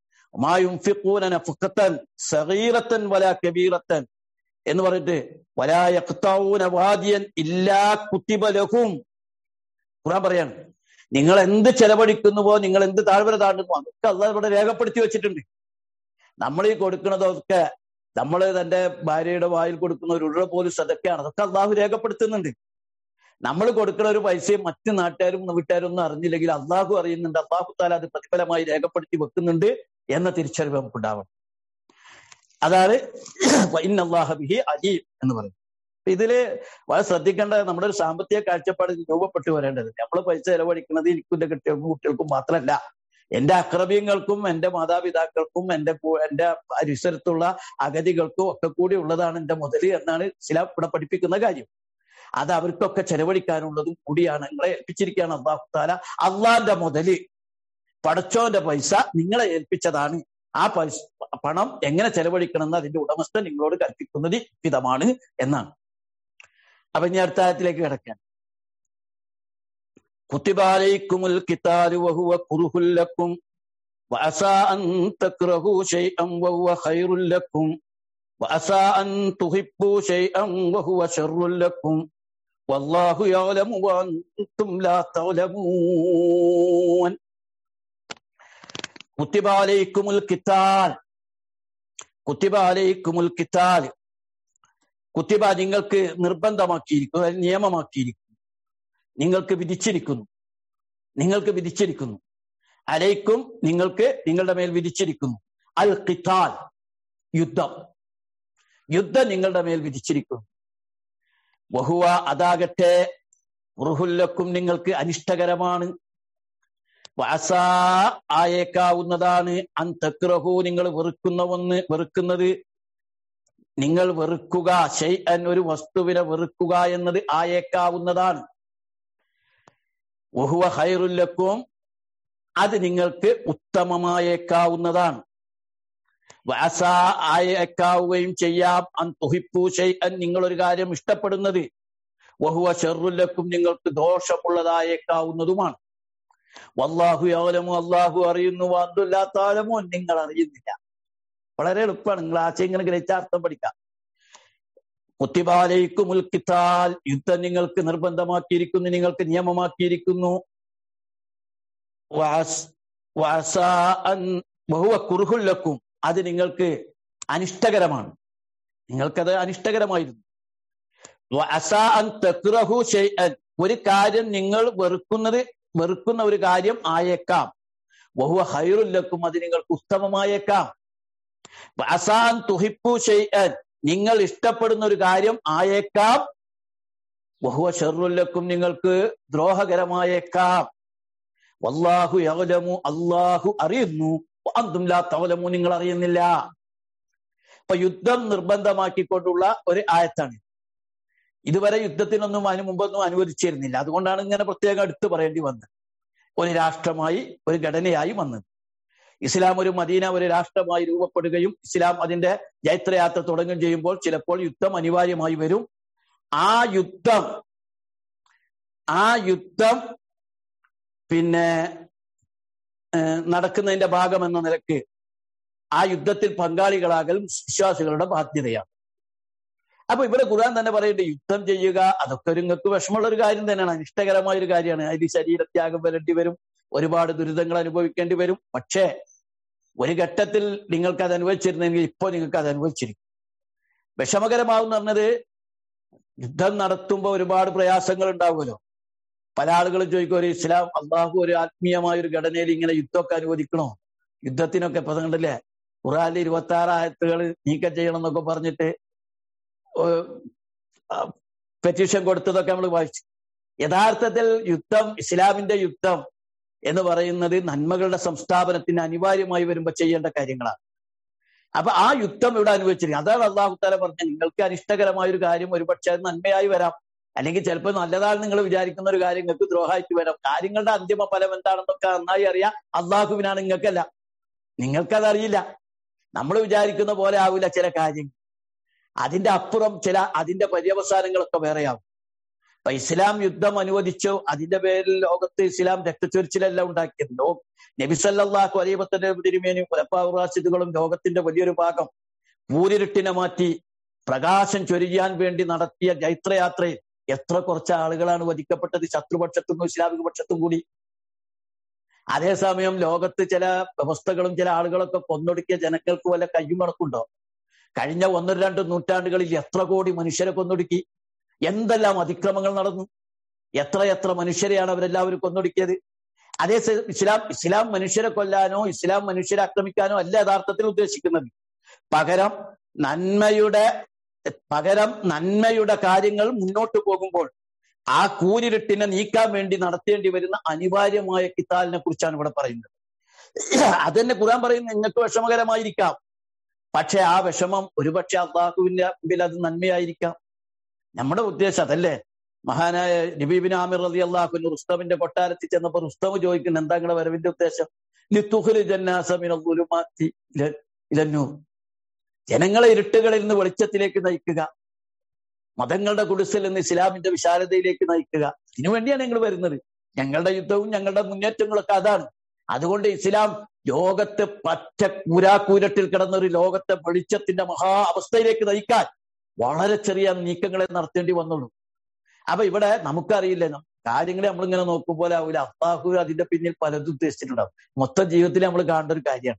സഗീറത്തൻ വല കബീറത്തൻ എന്ന് പറഞ്ഞിട്ട് വലായക്താവൂന വാദിയൻ ഇല്ലാ കുത്തിബലഹും ഖുറാൻ പറയാണ് നിങ്ങൾ എന്ത് ചെലവഴിക്കുന്നുവോ നിങ്ങൾ എന്ത് താഴ്വര താണ്ടുന്നു അതൊക്കെ അള്ളാഹ് ഇവിടെ രേഖപ്പെടുത്തി വെച്ചിട്ടുണ്ട് നമ്മൾ ഈ കൊടുക്കുന്നതൊക്കെ നമ്മൾ തന്റെ ഭാര്യയുടെ വായിൽ കൊടുക്കുന്ന ഒരു ഉഴ പോലും അതൊക്കെയാണ് അതൊക്കെ അള്ളാഹു രേഖപ്പെടുത്തുന്നുണ്ട് നമ്മൾ കൊടുക്കുന്ന ഒരു പൈസയും മറ്റു നാട്ടുകാരും വീട്ടുകാരും ഒന്നും അറിഞ്ഞില്ലെങ്കിൽ അള്ളാഹു അറിയുന്നുണ്ട് അള്ളാഹു താല അത് പ്രതിഫലമായി രേഖപ്പെടുത്തി വെക്കുന്നുണ്ട് എന്ന തിരിച്ചറിവ് നമുക്ക് ഉണ്ടാവണം അതാണ് ബിഹി അലീം എന്ന് പറയുന്നത് ഇതില് വളരെ ശ്രദ്ധിക്കേണ്ട നമ്മുടെ ഒരു സാമ്പത്തിക കാഴ്ചപ്പാട് രൂപപ്പെട്ടു വരേണ്ടത് നമ്മൾ പൈസ ചെലവഴിക്കുന്നത് എനിക്കും എന്റെ കുട്ടികൾക്കും കുട്ടികൾക്കും മാത്രമല്ല എന്റെ അക്രമ്യങ്ങൾക്കും എന്റെ മാതാപിതാക്കൾക്കും എന്റെ എന്റെ പരിസരത്തുള്ള അഗതികൾക്കും ഒക്കെ കൂടി ഉള്ളതാണ് എന്റെ മുതല് എന്നാണ് ചില ഇവിടെ പഠിപ്പിക്കുന്ന കാര്യം അത് അവർക്കൊക്കെ ചെലവഴിക്കാനുള്ളതും കൂടിയാണ് നിങ്ങളെ ഏൽപ്പിച്ചിരിക്കുകയാണ് അള്ളാഹു താല അള്ളാന്റെ മുതല് പടച്ചോന്റെ പൈസ നിങ്ങളെ ഏൽപ്പിച്ചതാണ് ആ പൈസ പണം എങ്ങനെ ചെലവഴിക്കണമെന്ന് അതിന്റെ ഉടമസ്ഥൻ നിങ്ങളോട് കൽപ്പിക്കുന്നത് ഹിതമാണ് എന്നാണ് അപ്പൊ ഇനി അടുത്ത ആയത്തിലേക്ക് കിടക്കാൻ കുത്തിബാലയ്ക്കുമുൽ കിതാലു വഹുവ കുറുഹുല്ലക്കും وعسى أن تكرهوا شيئا وهو خير لكم وعسى أن تحبوا شيئا وهو شر لكم والله يعلم وأنتم لا تعلمون كتب عليكم القتال كتب عليكم القتال കുത്തിബ നിങ്ങൾക്ക് നിർബന്ധമാക്കിയിരിക്കുന്നു അല്ലെങ്കിൽ നിയമമാക്കിയിരിക്കുന്നു നിങ്ങൾക്ക് വിധിച്ചിരിക്കുന്നു നിങ്ങൾക്ക് വിധിച്ചിരിക്കുന്നു അലൈക്കും നിങ്ങൾക്ക് നിങ്ങളുടെ മേൽ വിധിച്ചിരിക്കുന്നു അൽ ഖിത്താൽ യുദ്ധം യുദ്ധം നിങ്ങളുടെ മേൽ വിധിച്ചിരിക്കുന്നു വഹുവ അതാകട്ടെ റുഹുല്ലക്കും നിങ്ങൾക്ക് അനിഷ്ടകരമാണ് വാസ ആയേക്കാവുന്നതാണ് അൻ തക്രഹു നിങ്ങൾ വെറുക്കുന്ന ഒന്ന് വെറുക്കുന്നത് നിങ്ങൾ വെറുക്കുക ഷെയ്അൻ ഒരു വസ്തുവിനെ വെറുക്കുക എന്നത് ആയേക്കാവുന്നതാണ് വഹുവ ഹൈറുല്ലക്കും അത് നിങ്ങൾക്ക് ഉത്തമമായേക്കാവുന്നതാണ് വാസ ആയേക്കാവുകയും ചെയ്യാം അൻ തുഹിപ്പു ഷെയ്അൻ നിങ്ങൾ ഒരു കാര്യം ഇഷ്ടപ്പെടുന്നത് വഹുവ ഷെറുല്ലക്കും നിങ്ങൾക്ക് ദോഷമുള്ളതായേക്കാവുന്നതുമാണ് വല്ലാഹു യാലമു അള്ളാഹു അറിയുന്നു അബ്ദുല്ലാത്താലമോ നിങ്ങൾ അറിയുന്നില്ല വളരെ എളുപ്പമാണ് നിങ്ങൾ ആശയം ഇങ്ങനെ ഗ്രഹിച്ച അർത്ഥം പഠിക്കാം കുത്തിബാലയ്ക്കും ഉൽക്കിത്താൽ യുദ്ധം നിങ്ങൾക്ക് നിർബന്ധമാക്കിയിരിക്കുന്നു നിങ്ങൾക്ക് നിയമമാക്കിയിരിക്കുന്നു ബഹുവ കുറുഹുല്ലക്കും അത് നിങ്ങൾക്ക് അനിഷ്ടകരമാണ് നിങ്ങൾക്കത് അനിഷ്ടകരമായിരുന്നു ഒരു കാര്യം നിങ്ങൾ വെറുക്കുന്നത് വെറുക്കുന്ന ഒരു കാര്യം ആയേക്കാം ബഹുവ ഹൈറുല്ലക്കും അത് നിങ്ങൾക്ക് ഉത്തമമായേക്കാം അസാൻ തുഹിപ്പു ഷെയ്അൻ നിങ്ങൾ ഇഷ്ടപ്പെടുന്ന ഒരു കാര്യം ആയേക്കാം ബഹുവ ഷെറുല്ലക്കും നിങ്ങൾക്ക് ദ്രോഹകരമായേക്കാം വല്ലാഹു യവലമു അള്ളാഹു അറിയുന്നു അന്തും ലാ തവലമു നിങ്ങൾ അറിയുന്നില്ല അപ്പൊ യുദ്ധം നിർബന്ധമാക്കിക്കൊണ്ടുള്ള ഒരു ആയത്താണ് ഇതുവരെ യുദ്ധത്തിനൊന്നും അതിനു മുമ്പൊന്നും അനുവദിച്ചിരുന്നില്ല അതുകൊണ്ടാണ് ഇങ്ങനെ പ്രത്യേകം എടുത്തു പറയേണ്ടി വന്നത് ഒരു രാഷ്ട്രമായി ഒരു ഘടനയായി വന്നത് ഇസ്ലാം ഒരു മദീന ഒരു രാഷ്ട്രമായി രൂപപ്പെടുകയും ഇസ്ലാം അതിന്റെ ജൈത്രയാത്ര തുടങ്ങുകയും ചെയ്യുമ്പോൾ ചിലപ്പോൾ യുദ്ധം അനിവാര്യമായി വരും ആ യുദ്ധം ആ യുദ്ധം പിന്നെ നടക്കുന്നതിന്റെ ഭാഗം എന്ന നിലക്ക് ആ യുദ്ധത്തിൽ പങ്കാളികളാകൽ വിശ്വാസികളുടെ ബാധ്യതയാണ് അപ്പൊ ഇവിടെ ഖുർആൻ തന്നെ പറയട്ടെ യുദ്ധം ചെയ്യുക അതൊക്കെ ഒരു നിങ്ങൾക്ക് വിഷമമുള്ള ഒരു കാര്യം തന്നെയാണ് അനിഷ്ടകരമായ ഒരു കാര്യമാണ് അതിൽ ശരീരത്യാഗം വരേണ്ടി വരും ഒരുപാട് ദുരിതങ്ങൾ അനുഭവിക്കേണ്ടി വരും പക്ഷേ ഒരു ഘട്ടത്തിൽ നിങ്ങൾക്ക് അത് അനുഭവിച്ചിരുന്നെങ്കിൽ ഇപ്പോൾ നിങ്ങൾക്ക് അത് അനുഭവിച്ചിരിക്കും വിഷമകരമാവെന്ന് പറഞ്ഞത് യുദ്ധം നടത്തുമ്പോൾ ഒരുപാട് പ്രയാസങ്ങൾ ഉണ്ടാവുമല്ലോ പല ആളുകളും ചോദിക്കും ഒരു ഇസ്ലാം അള്ളാഹു ഒരു ആത്മീയമായ ഒരു ഘടനയിൽ ഇങ്ങനെ യുദ്ധമൊക്കെ അനുവദിക്കണോ യുദ്ധത്തിനൊക്കെ ഇപ്പൊ കണ്ടില്ലേ ഖുറാനിൽ ഇരുപത്തി ആറ് ആയത്തുകൾ നീക്കം ചെയ്യണം എന്നൊക്കെ പറഞ്ഞിട്ട് പെറ്റീഷൻ കൊടുത്തതൊക്കെ നമ്മൾ വായിച്ചു യഥാർത്ഥത്തിൽ യുദ്ധം ഇസ്ലാമിന്റെ യുദ്ധം എന്ന് പറയുന്നത് നന്മകളുടെ സംസ്ഥാപനത്തിന് അനിവാര്യമായി വരുമ്പോൾ ചെയ്യേണ്ട കാര്യങ്ങളാണ് അപ്പൊ ആ യുദ്ധം ഇവിടെ അനുഭവിച്ചിരിക്കും അതാണ് അള്ളാഹു താല പറഞ്ഞത് നിങ്ങൾക്ക് അനിഷ്ടകരമായ ഒരു കാര്യം ഒരുപക്ഷെ അത് നന്മയായി വരാം അല്ലെങ്കിൽ ചിലപ്പോൾ നല്ലതാണ് നിങ്ങൾ വിചാരിക്കുന്ന ഒരു കാര്യം നിങ്ങൾക്ക് ദ്രോഹമായിട്ട് വരാം കാര്യങ്ങളുടെ അന്തിമ ഫലം എന്താണെന്നൊക്കെ നന്നായി അറിയാം അള്ളാഹുവിനാണ് നിങ്ങൾക്കല്ല നിങ്ങൾക്കതറിയില്ല നമ്മൾ വിചാരിക്കുന്ന പോലെ ആവില്ല ചില കാര്യങ്ങൾ അതിന്റെ അപ്പുറം ചില അതിന്റെ പര്യവസാനങ്ങളൊക്കെ വേറെയാവും അപ്പൊ ഇസ്ലാം യുദ്ധം അനുവദിച്ചു അതിന്റെ പേരിൽ ലോകത്ത് ഇസ്ലാം രക്തച്ചൊരിച്ചിലല്ല ഉണ്ടാക്കിയത് ലോ നബിസല്ലാഹു അലീബത്തിന്റെ തിരുമേനിയും കുലപ്പാവറാസിദുകളും ലോകത്തിന്റെ വലിയൊരു ഭാഗം പൂരിരുട്ടിനെ മാറ്റി പ്രകാശം ചൊരിയാൻ വേണ്ടി നടത്തിയ ജൈത്രയാത്രയിൽ എത്ര കുറച്ച് ആളുകളാണ് വധിക്കപ്പെട്ടത് ശത്രുപക്ഷത്തും ഇസ്ലാമിക പക്ഷത്തും കൂടി അതേസമയം ലോകത്ത് ചില വ്യവസ്ഥകളും ചില ആളുകളൊക്കെ കൊന്നൊടുക്കിയ ജനങ്ങൾക്ക് വല്ല കയ്യും കണക്കുണ്ടോ കഴിഞ്ഞ ഒന്നര രണ്ട് നൂറ്റാണ്ടുകളിൽ എത്ര കോടി മനുഷ്യരെ കൊന്നൊടുക്കി എന്തെല്ലാം അതിക്രമങ്ങൾ നടന്നു എത്ര എത്ര മനുഷ്യരെയാണ് അവരെല്ലാവരും കൊന്നൊടുക്കിയത് അതേ ഇസ്ലാം ഇസ്ലാം മനുഷ്യരെ കൊല്ലാനോ ഇസ്ലാം മനുഷ്യരെ ആക്രമിക്കാനോ അല്ല യഥാർത്ഥത്തിൽ ഉദ്ദേശിക്കുന്നത് പകരം നന്മയുടെ പകരം നന്മയുടെ കാര്യങ്ങൾ മുന്നോട്ട് പോകുമ്പോൾ ആ കൂരിരുട്ടിനെ നീക്കാൻ വേണ്ടി നടത്തേണ്ടി വരുന്ന അനിവാര്യമായ കിത്താലിനെ കുറിച്ചാണ് ഇവിടെ പറയുന്നത് അതെന്നെ ഖുറാൻ പറയുന്നത് നിങ്ങൾക്ക് വിഷമകരമായിരിക്കാം പക്ഷെ ആ വിഷമം ഒരുപക്ഷെ അള്ളാഹുവിന്റെ മുമ്പിൽ അത് നന്മയായിരിക്കാം നമ്മുടെ ഉദ്ദേശം അതല്ലേ മഹാനായ നബീബിൻ ആമിർ അലി അള്ളാഹുവിന് റുസ്തമിന്റെ കൊട്ടാരത്തിൽ ചെന്നപ്പോ റുസ്തം ചോദിക്കുന്നു എന്താ നിങ്ങളുടെ വരവിന്റെ ഉദ്ദേശം ലിത്തുഹുൽ ജന്നാസമിനുമാറ്റി ഇലന്നൂർ ജനങ്ങളെ ഇരുട്ടുകളിൽ നിന്ന് വെളിച്ചത്തിലേക്ക് നയിക്കുക മതങ്ങളുടെ കുടിസിൽ നിന്ന് ഇസ്ലാമിന്റെ വിശാലതയിലേക്ക് നയിക്കുക ഇതിനു വേണ്ടിയാണ് ഞങ്ങൾ വരുന്നത് ഞങ്ങളുടെ യുദ്ധവും ഞങ്ങളുടെ മുന്നേറ്റങ്ങളൊക്കെ അതാണ് അതുകൊണ്ട് ഇസ്ലാം ലോകത്തെ പറ്റ കൂരാക്കൂരട്ടിൽ കിടന്ന ഒരു ലോകത്തെ വെളിച്ചത്തിന്റെ മഹാ അവസ്ഥയിലേക്ക് നയിക്കാൻ വളരെ ചെറിയ നീക്കങ്ങളെ നടത്തേണ്ടി വന്നുള്ളൂ അപ്പൊ ഇവിടെ നമുക്കറിയില്ല കാര്യങ്ങളെ നമ്മളിങ്ങനെ നോക്കുമ്പോൾ ആവില്ല അള്ളാഹു അതിന്റെ പിന്നിൽ പലതും ഉദ്ദേശിച്ചിട്ടുണ്ടാവും മൊത്തം ജീവിതത്തിൽ നമ്മൾ കാണേണ്ട ഒരു കാര്യമാണ്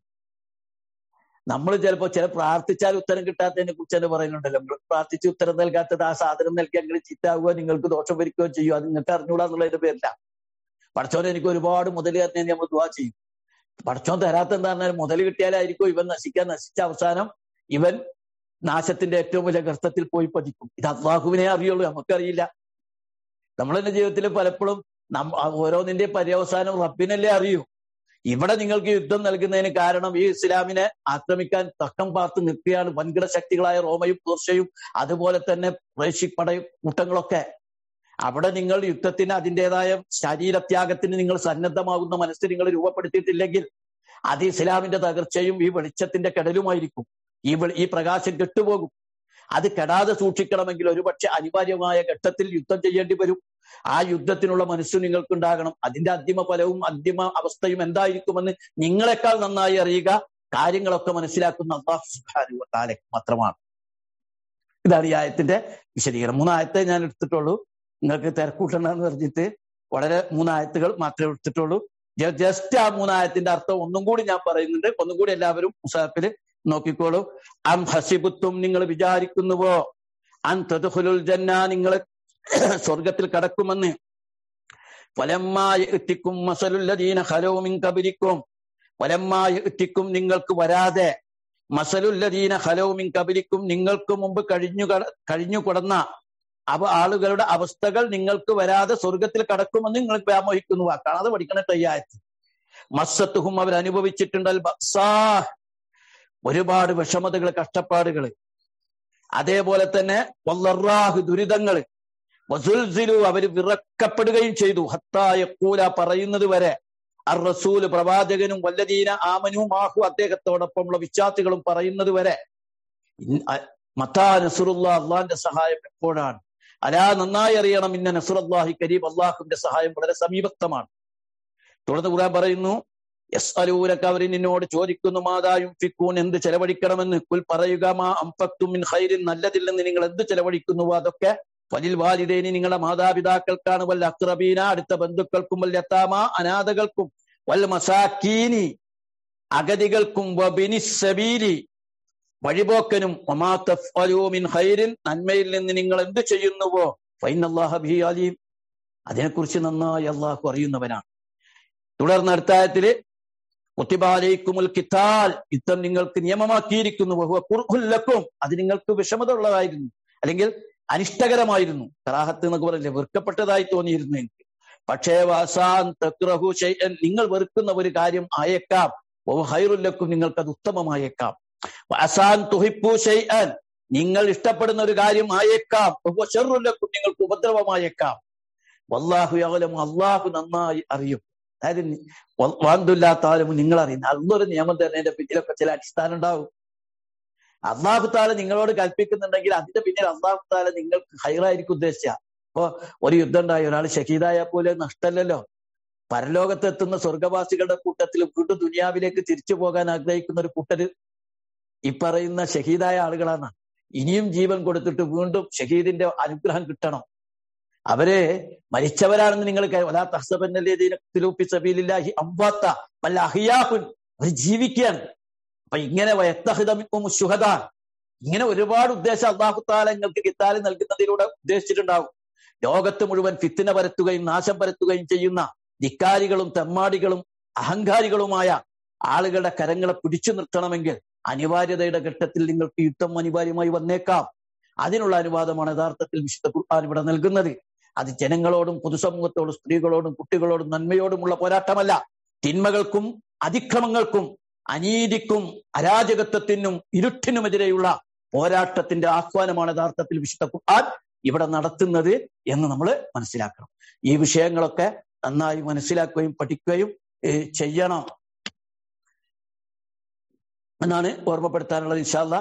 നമ്മൾ ചിലപ്പോ ചില പ്രാർത്ഥിച്ചാൽ ഉത്തരം കിട്ടാത്തതിനെ കുറിച്ച് തന്നെ പറയുന്നുണ്ടല്ലോ നമ്മൾ പ്രാർത്ഥിച്ച് ഉത്തരം നൽകാത്തത് ആ സാധനം നൽകി അങ്ങനെ ചീത്താവുകയോ നിങ്ങൾക്ക് ദോഷം വരിക്കുകയോ ചെയ്യുമോ അത് നിങ്ങൾക്ക് അറിഞ്ഞൂടാ എന്നുള്ളതിന്റെ പേരില്ല പഠിച്ചോനെ എനിക്ക് ഒരുപാട് മുതൽ തന്നെ നമ്മൾ ദുവാ ചെയ്യും പഠിച്ചോൻ തരാത്ത എന്താ പറഞ്ഞാൽ മുതൽ കിട്ടിയാലായിരിക്കും ഇവൻ നശിക്കാൻ നശിച്ച അവസാനം ഇവൻ നാശത്തിന്റെ ഏറ്റവും വലിയ ഗർത്തത്തിൽ പോയി പതിക്കും ഇത് അള്ളാഹുവിനെ അറിയുള്ളൂ നമുക്കറിയില്ല നമ്മൾ എന്റെ ജീവിതത്തിൽ പലപ്പോഴും ഓരോന്നിന്റെ പര്യവസാനം റബ്ബിനല്ലേ അറിയൂ ഇവിടെ നിങ്ങൾക്ക് യുദ്ധം നൽകുന്നതിന് കാരണം ഈ ഇസ്ലാമിനെ ആക്രമിക്കാൻ തക്കം പാർത്ത് നിൽക്കുകയാണ് വൻകിട ശക്തികളായ റോമയും പേർഷ്യയും അതുപോലെ തന്നെ പ്രേഷിക് പടയും കൂട്ടങ്ങളൊക്കെ അവിടെ നിങ്ങൾ യുദ്ധത്തിന് അതിൻ്റെതായ ശരീരത്യാഗത്തിന് നിങ്ങൾ സന്നദ്ധമാകുന്ന മനസ്സ് നിങ്ങൾ രൂപപ്പെടുത്തിയിട്ടില്ലെങ്കിൽ അത് ഇസ്ലാമിന്റെ തകർച്ചയും ഈ വെളിച്ചത്തിന്റെ കെടലുമായിരിക്കും ഈ ഈ പ്രകാശം കെട്ടുപോകും അത് കെടാതെ സൂക്ഷിക്കണമെങ്കിൽ ഒരുപക്ഷെ അനിവാര്യമായ ഘട്ടത്തിൽ യുദ്ധം ചെയ്യേണ്ടി വരും ആ യുദ്ധത്തിനുള്ള മനസ്സ് നിങ്ങൾക്കുണ്ടാകണം അതിന്റെ അന്തിമ ഫലവും അന്തിമ അവസ്ഥയും എന്തായിരിക്കുമെന്ന് നിങ്ങളെക്കാൾ നന്നായി അറിയുക കാര്യങ്ങളൊക്കെ മനസ്സിലാക്കുന്ന അള്ളാഹു സുബ്ഹാനഹു താല മാത്രമാണ് ഇതാണ് ഈ ആയത്തിന്റെ വിശദീകരണം മൂന്നായത്തെ ഞാൻ എടുത്തിട്ടുള്ളൂ നിങ്ങൾക്ക് തിരക്കൂട്ടണമെന്ന് പറഞ്ഞിട്ട് വളരെ മൂന്നായത്തുകൾ മാത്രമേ എടുത്തിട്ടുള്ളൂ ജസ്റ്റ് ആ മൂന്നായത്തിന്റെ അർത്ഥം ഒന്നും കൂടി ഞാൻ പറയുന്നുണ്ട് ഒന്നും കൂടി എല്ലാവരും മുസാഫിൽ നോക്കിക്കോളൂ അം ഹസിബുത്തും നിങ്ങൾ വിചാരിക്കുന്നുവോ അൻ തദ്ഖുലുൽ ജന്ന നിങ്ങൾ സ്വർഗത്തിൽ കടക്കുമെന്ന് വലമ്മായ എത്തിക്കും മസലുല്ലദീന ഹലോമിൻ കബിരിക്കും വലമ്മായ എത്തിക്കും നിങ്ങൾക്ക് വരാതെ മസലുല്ലദീന ഹലോമിൻ കബിരിക്കും നിങ്ങൾക്ക് മുമ്പ് കഴിഞ്ഞു കഴിഞ്ഞു കിടന്ന അവ ആളുകളുടെ അവസ്ഥകൾ നിങ്ങൾക്ക് വരാതെ സ്വർഗത്തിൽ കടക്കുമെന്ന് നിങ്ങൾ വ്യാമോഹിക്കുന്നു കാണാതെ പഠിക്കണ തയ്യാറ്റി മസ്സത്തുഹും അവർ അനുഭവിച്ചിട്ടുണ്ട് ബക്സാ ഒരുപാട് വിഷമതകൾ കഷ്ടപ്പാടുകൾ അതേപോലെ തന്നെ വല്ലറാഹ് ദുരിതങ്ങൾ വസുൽസിലു അവർ വിറക്കപ്പെടുകയും ചെയ്തു ഹത്തായ കൂല പറയുന്നത് വരെ അർ റസൂല് പ്രവാചകനും വല്ലദീന ആമനും ആഹു അദ്ദേഹത്തോടൊപ്പമുള്ള വിശ്വാസികളും പറയുന്നത് വരെ മത്താ നസുറുള്ള അള്ളാന്റെ സഹായം എപ്പോഴാണ് അലാ നന്നായി അറിയണം ഇന്ന നസുറല്ലാഹി കരീം അള്ളാഹുവിന്റെ സഹായം വളരെ സമീപസ്ഥമാണ് തുടർന്ന് ഖുർആൻ പറയുന്നു യസ് അലൂരക്ക് അവർ നിന്നോട് ചോദിക്കുന്നു മാതായും ഫിക്കൂൻ എന്ത് ചെലവഴിക്കണമെന്ന് കുൽ പറയുക മാ അംഫക്തും മിൻ ഖൈരിൻ നല്ലതിൽ നിന്ന് നിങ്ങൾ എന്ത് ചെലവഴിക്കുന്നുവോ അതൊക്കെ വലിൽ വാലിദേനി നിങ്ങളുടെ മാതാപിതാക്കൾക്കാണ് വല്ല അക്രബീന അടുത്ത ബന്ധുക്കൾക്കും വല്ല യത്താമ അനാഥകൾക്കും വൽ മസാക്കീനി അഗതികൾക്കും വബിനിസബീലി വഴിപോക്കനും മിൻ ഖൈരിൻ നന്മയിൽ നിന്ന് നിങ്ങൾ എന്ത് ചെയ്യുന്നുവോ ഫൈനല്ലാഹ ബിഹി അലീം അതിനെക്കുറിച്ച് നന്നായി അള്ളാഹു അറിയുന്നവനാണ് തുടർന്ന് അടുത്തായത്തില് കുത്തിബാലയിക്കുമുൽ കിത്താൽ യുദ്ധം നിങ്ങൾക്ക് നിയമമാക്കിയിരിക്കുന്നു കുർഹുല്ലക്കും അത് നിങ്ങൾക്ക് വിഷമത ഉള്ളതായിരുന്നു അല്ലെങ്കിൽ അനിഷ്ടകരമായിരുന്നു കറാഹത്ത് എന്നൊക്കെ പറയില്ലേ വെറുക്കപ്പെട്ടതായി തോന്നിയിരുന്നു എനിക്ക് പക്ഷേ വാസാൻ തക്രഹു ഷൈഅൻ നിങ്ങൾ വെറുക്കുന്ന ഒരു കാര്യം ആയേക്കാം ഓ ഹൈറുല്ലക്കും നിങ്ങൾക്ക് അത് ഉത്തമമായേക്കാം വാസാൻ തുഹിപ്പു ഷൈഅൻ നിങ്ങൾ ഇഷ്ടപ്പെടുന്ന ഒരു കാര്യം ആയേക്കാം ഓ ഷെറുല്ലക്കും നിങ്ങൾക്ക് ഉപദ്രവമായേക്കാം വല്ലാഹു യഅലം അള്ളാഹു നന്നായി അറിയും അതായത് വാന്തുല്ലാത്താലും നിങ്ങൾ അറിയുന്ന അതൊരു നിയമം തരുന്നതിന്റെ പിന്നിലൊക്കെ ചില അടിസ്ഥാനം ഉണ്ടാവും അള്ളാഹു താല നിങ്ങളോട് കൽപ്പിക്കുന്നുണ്ടെങ്കിൽ അതിന്റെ പിന്നിൽ അള്ളാഹു താല നിങ്ങൾക്ക് ഹൈറായിരിക്കും ഉദ്ദേശിച്ച ഇപ്പൊ ഒരു യുദ്ധം ഉണ്ടായി ഒരാൾ ഷഹീദായ പോലെ നഷ്ടമല്ലല്ലോ പരലോകത്തെത്തുന്ന സ്വർഗവാസികളുടെ കൂട്ടത്തിൽ വീണ്ടും ദുനിയാവിലേക്ക് തിരിച്ചു പോകാൻ ആഗ്രഹിക്കുന്ന ഒരു കൂട്ടര് ഈ പറയുന്ന ഷഹീദായ ആളുകളാണ് ഇനിയും ജീവൻ കൊടുത്തിട്ട് വീണ്ടും ഷഹീദിന്റെ അനുഗ്രഹം കിട്ടണം അവരെ മരിച്ചവരാണെന്ന് നിങ്ങൾ സബീലില്ലാഹി അംവാത്ത വല്ല അഹിയാഹുൻ അവർ ജീവിക്കുകയാണ് അപ്പൊ ഇങ്ങനെ വയത്തഹിതമിക്കും ശുഹദ ഇങ്ങനെ ഒരുപാട് ഉദ്ദേശം അള്ളാഹു താല നിങ്ങൾക്ക് കിത്താലി നൽകുന്നതിലൂടെ ഉദ്ദേശിച്ചിട്ടുണ്ടാവും ലോകത്ത് മുഴുവൻ ഫിത്തിന പരത്തുകയും നാശം പരത്തുകയും ചെയ്യുന്ന ധിക്കാരികളും തെമ്മാടികളും അഹങ്കാരികളുമായ ആളുകളുടെ കരങ്ങളെ പിടിച്ചു നിർത്തണമെങ്കിൽ അനിവാര്യതയുടെ ഘട്ടത്തിൽ നിങ്ങൾക്ക് യുദ്ധം അനിവാര്യമായി വന്നേക്കാം അതിനുള്ള അനുവാദമാണ് യഥാർത്ഥത്തിൽ വിശുദ്ധ ഖുർആൻ ഇവിടെ നൽകുന്നത് അത് ജനങ്ങളോടും പൊതുസമൂഹത്തോടും സ്ത്രീകളോടും കുട്ടികളോടും നന്മയോടുമുള്ള പോരാട്ടമല്ല തിന്മകൾക്കും അതിക്രമങ്ങൾക്കും അനീതിക്കും അരാജകത്വത്തിനും ഇരുട്ടിനുമെതിരെയുള്ള പോരാട്ടത്തിന്റെ ആഹ്വാനമാണ് യഥാർത്ഥത്തിൽ വിശുദ്ധ ഖുർആൻ ഇവിടെ നടത്തുന്നത് എന്ന് നമ്മൾ മനസ്സിലാക്കണം ഈ വിഷയങ്ങളൊക്കെ നന്നായി മനസ്സിലാക്കുകയും പഠിക്കുകയും ചെയ്യണം എന്നാണ് ഓർമ്മപ്പെടുത്താനുള്ളത് ഇൻഷാല്ല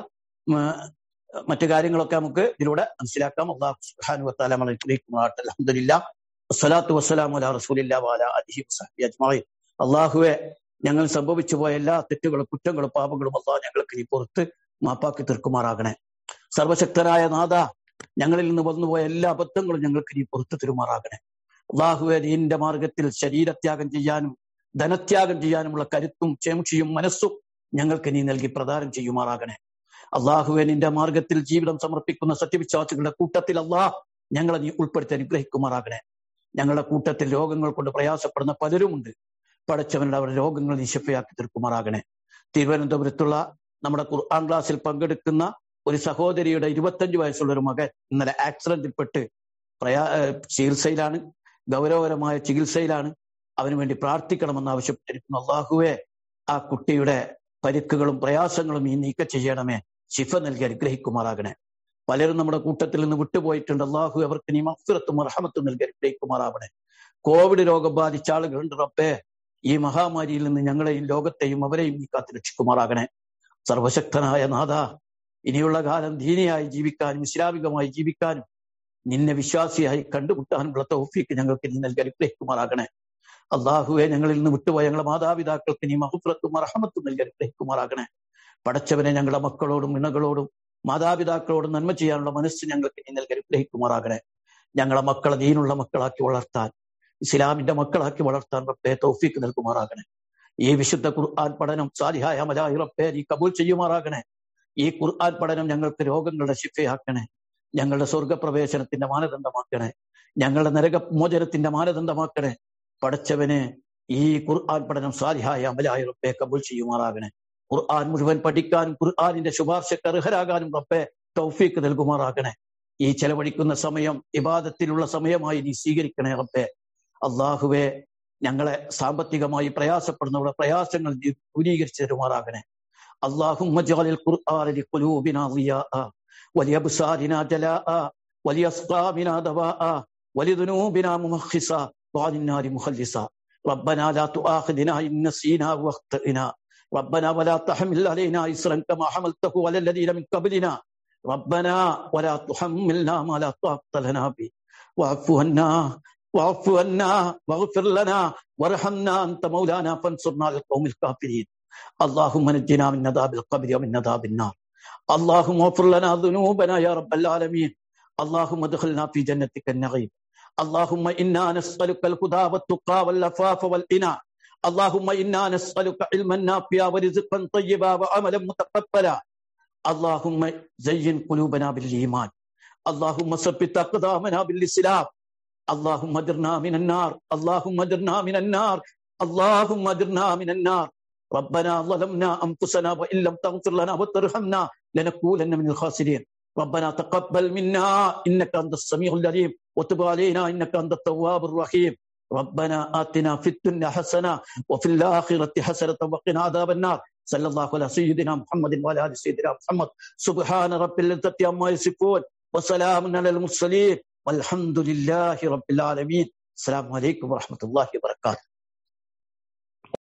മറ്റു കാര്യങ്ങളൊക്കെ നമുക്ക് ഇതിലൂടെ മനസ്സിലാക്കാം അള്ളാഹു സുബ്ഹാനഹു വതആല നമ്മളെ അനുഗ്രഹിക്കുമാറാകട്ടെ അൽഹംദുലില്ലാ വസ്സലാത്തു വസ്സലാമു അലാ റസൂലില്ലാ വഅല അലിഹി വസഹ്ബിഹി അജ്മഈൻ അള്ളാഹുവെ ഞങ്ങൾ സംഭവിച്ചു പോയ എല്ലാ തെറ്റുകളും കുറ്റങ്ങളും പാപങ്ങളും അള്ളാഹ് ഞങ്ങൾക്ക് നീ പുറത്ത് മാപ്പാക്കി തീർക്കുമാറാകണേ സർവശക്തനായ നാഥ ഞങ്ങളിൽ നിന്ന് വന്നുപോയ എല്ലാ അബദ്ധങ്ങളും ഞങ്ങൾക്ക് നീ പുറത്തു തരുമാറാകണേ അള്ളാഹുവെ നീന്റെ മാർഗത്തിൽ ശരീരത്യാഗം ചെയ്യാനും ധനത്യാഗം ചെയ്യാനുമുള്ള കരുത്തും ചേംക്ഷിയും മനസ്സും ഞങ്ങൾക്ക് നീ നൽകി പ്രദാനം ചെയ്യുമാറാകണേ അള്ളാഹുവെ നിന്റെ മാർഗത്തിൽ ജീവിതം സമർപ്പിക്കുന്ന സത്യവിശ്വാസികളുടെ കൂട്ടത്തിൽ അള്ളാഹ് ഞങ്ങളെ നീ ഉൾപ്പെടുത്തി അനുഗ്രഹിക്കുമാറാകണേ ഞങ്ങളുടെ കൂട്ടത്തിൽ രോഗങ്ങൾ കൊണ്ട് പ്രയാസപ്പെടുന്ന പലരുമുണ്ട് പടച്ചവനുടെ അവരുടെ രോഗങ്ങൾ നീ ശിഫയാക്കി തീർക്കുമാറാകണേ തിരുവനന്തപുരത്തുള്ള നമ്മുടെ ഖുർആൻ ക്ലാസ്സിൽ പങ്കെടുക്കുന്ന ഒരു സഹോദരിയുടെ ഇരുപത്തഞ്ച് വയസ്സുള്ള ഒരു മകൻ ഇന്നലെ ആക്സിഡന്റിൽപ്പെട്ട് പ്രയാ ചികിത്സയിലാണ് ഗൗരവകരമായ ചികിത്സയിലാണ് അവന് വേണ്ടി പ്രാർത്ഥിക്കണമെന്ന് ആവശ്യപ്പെട്ടിരിക്കുന്നു അള്ളാഹുവെ ആ കുട്ടിയുടെ പരിക്കുകളും പ്രയാസങ്ങളും ഈ നീക്കം ചെയ്യണമേ ശിഫ നൽകി അനുഗ്രഹിക്കുമാറാകണേ പലരും നമ്മുടെ കൂട്ടത്തിൽ നിന്ന് വിട്ടുപോയിട്ടുണ്ട് അള്ളാഹു അവർക്ക് നീ മഫ്സിറത്തും അർഹമത്തും നൽകി അനുഗ്രഹിക്കുമാറാവണേ കോവിഡ് രോഗം ബാധിച്ച ആളുകളുണ്ട് റബ്ബേ ഈ മഹാമാരിയിൽ നിന്ന് ഞങ്ങളെയും ലോകത്തെയും അവരെയും നീ കാത്തു രക്ഷിക്കുമാറാകണേ സർവശക്തനായ നാഥ ഇനിയുള്ള കാലം ദീനിയായി ജീവിക്കാനും ഇസ്ലാമികമായി ജീവിക്കാനും നിന്നെ വിശ്വാസിയായി കണ്ടുമുട്ടാനുള്ള തൗഫീക്ക് ഞങ്ങൾക്ക് നീ നൽകി അനുഗ്രഹിക്കുമാറാകണേ അള്ളാഹുവെ ഞങ്ങളിൽ നിന്ന് വിട്ടുപോയ ഞങ്ങളുടെ മാതാപിതാക്കൾക്ക് നീ മഹുഫ്രത്തും അർഹമത്തും നൽകി അനുഗ്രഹിക്കുമാറാകണേ പടച്ചവനെ ഞങ്ങളുടെ മക്കളോടും ഇണകളോടും മാതാപിതാക്കളോടും നന്മ ചെയ്യാനുള്ള മനസ്സ് ഞങ്ങൾക്ക് നീ നൽകി അനുഗ്രഹിക്കുമാറാകണേ ഞങ്ങളെ മക്കളെ ദീനുള്ള മക്കളാക്കി വളർത്താൻ ഇസ്ലാമിന്റെ മക്കളാക്കി വളർത്താൻ റബ്ബെ തൗഫീക്ക് നൽകുമാറാകണേ ഈ വിശുദ്ധ ഖുർആൻ പഠനം സാലിഹായ മലാഹി റബ്ബെ നീ കബൂൽ ചെയ്യുമാറാകണേ ഈ ഖുർആൻ പഠനം ഞങ്ങൾക്ക് രോഗങ്ങളുടെ ശിഫയാക്കണേ ഞങ്ങളുടെ സ്വർഗപ്രവേശനത്തിന്റെ മാനദണ്ഡമാക്കണേ ഞങ്ങളുടെ നരകമോചനത്തിന്റെ മാനദണ്ഡമാക്കണേ പടച്ചവന് ഈ ഖുർആൻ പഠനം സാലിഹായ അമലായ റബ്ബെ കബൂൽ ചെയ്യുമാറാകണേ ഖുർആൻ മുഴുവൻ പഠിക്കാനും ഖുർആാനിന്റെ ശുപാർശക്ക് അർഹരാകാനും റബ്ബെ തൗഫീക്ക് നൽകുമാറാകണേ ഈ ചെലവഴിക്കുന്ന സമയം ഇബാദത്തിലുള്ള സമയമായി നീ സ്വീകരിക്കണേ റബ്ബെ അള്ളാഹുവെ ഞങ്ങളെ സാമ്പത്തികമായി പ്രയാസപ്പെടുന്നവരുടെ പ്രയാസങ്ങൾ നീ ദൂരീകരിച്ചു തരുമാറാകണേ اللهم اجعل القرآن لقلوبنا ضياء ولأبصارنا جلاء ولأسقامنا دواء ولذنوبنا ممخصا وعن النار مخلصا ربنا لا تؤاخذنا إن نسينا واخطئنا ربنا ولا تحمل علينا إسرا كما حملته على الذين من قبلنا ربنا ولا تحملنا ما لا طاقة لنا به واعف عنا واعف عنا واغفر لنا وارحمنا أنت مولانا فانصرنا على القوم الكافرين اللهم نجنا من عذاب القبر ومن عذاب النار اللهم اغفر لنا ذنوبنا يا رب العالمين اللهم ادخلنا في جنتك النعيم اللهم انا نسالك الهدى والتقى والعفاف والغنى اللهم انا نسالك علما نافعا ورزقا طيبا وعملا متقبلا اللهم زين قلوبنا بالايمان اللهم ثبت اقدامنا بالاسلام اللهم اجرنا من النار اللهم اجرنا من النار اللهم اجرنا من النار ربنا ظلمنا انفسنا وان لم تغفر لنا وترحمنا لنكونن من الخاسرين ربنا تقبل منا انك انت السميع العليم وتب علينا انك انت التواب الرحيم ربنا آتنا في الدنيا حسنة وفي الآخرة حسنة وقنا عذاب النار صلى الله على سيدنا محمد وعلى آل سيدنا محمد سبحان رب العزة عما يصفون وسلام على المرسلين والحمد لله رب العالمين السلام عليكم ورحمة الله وبركاته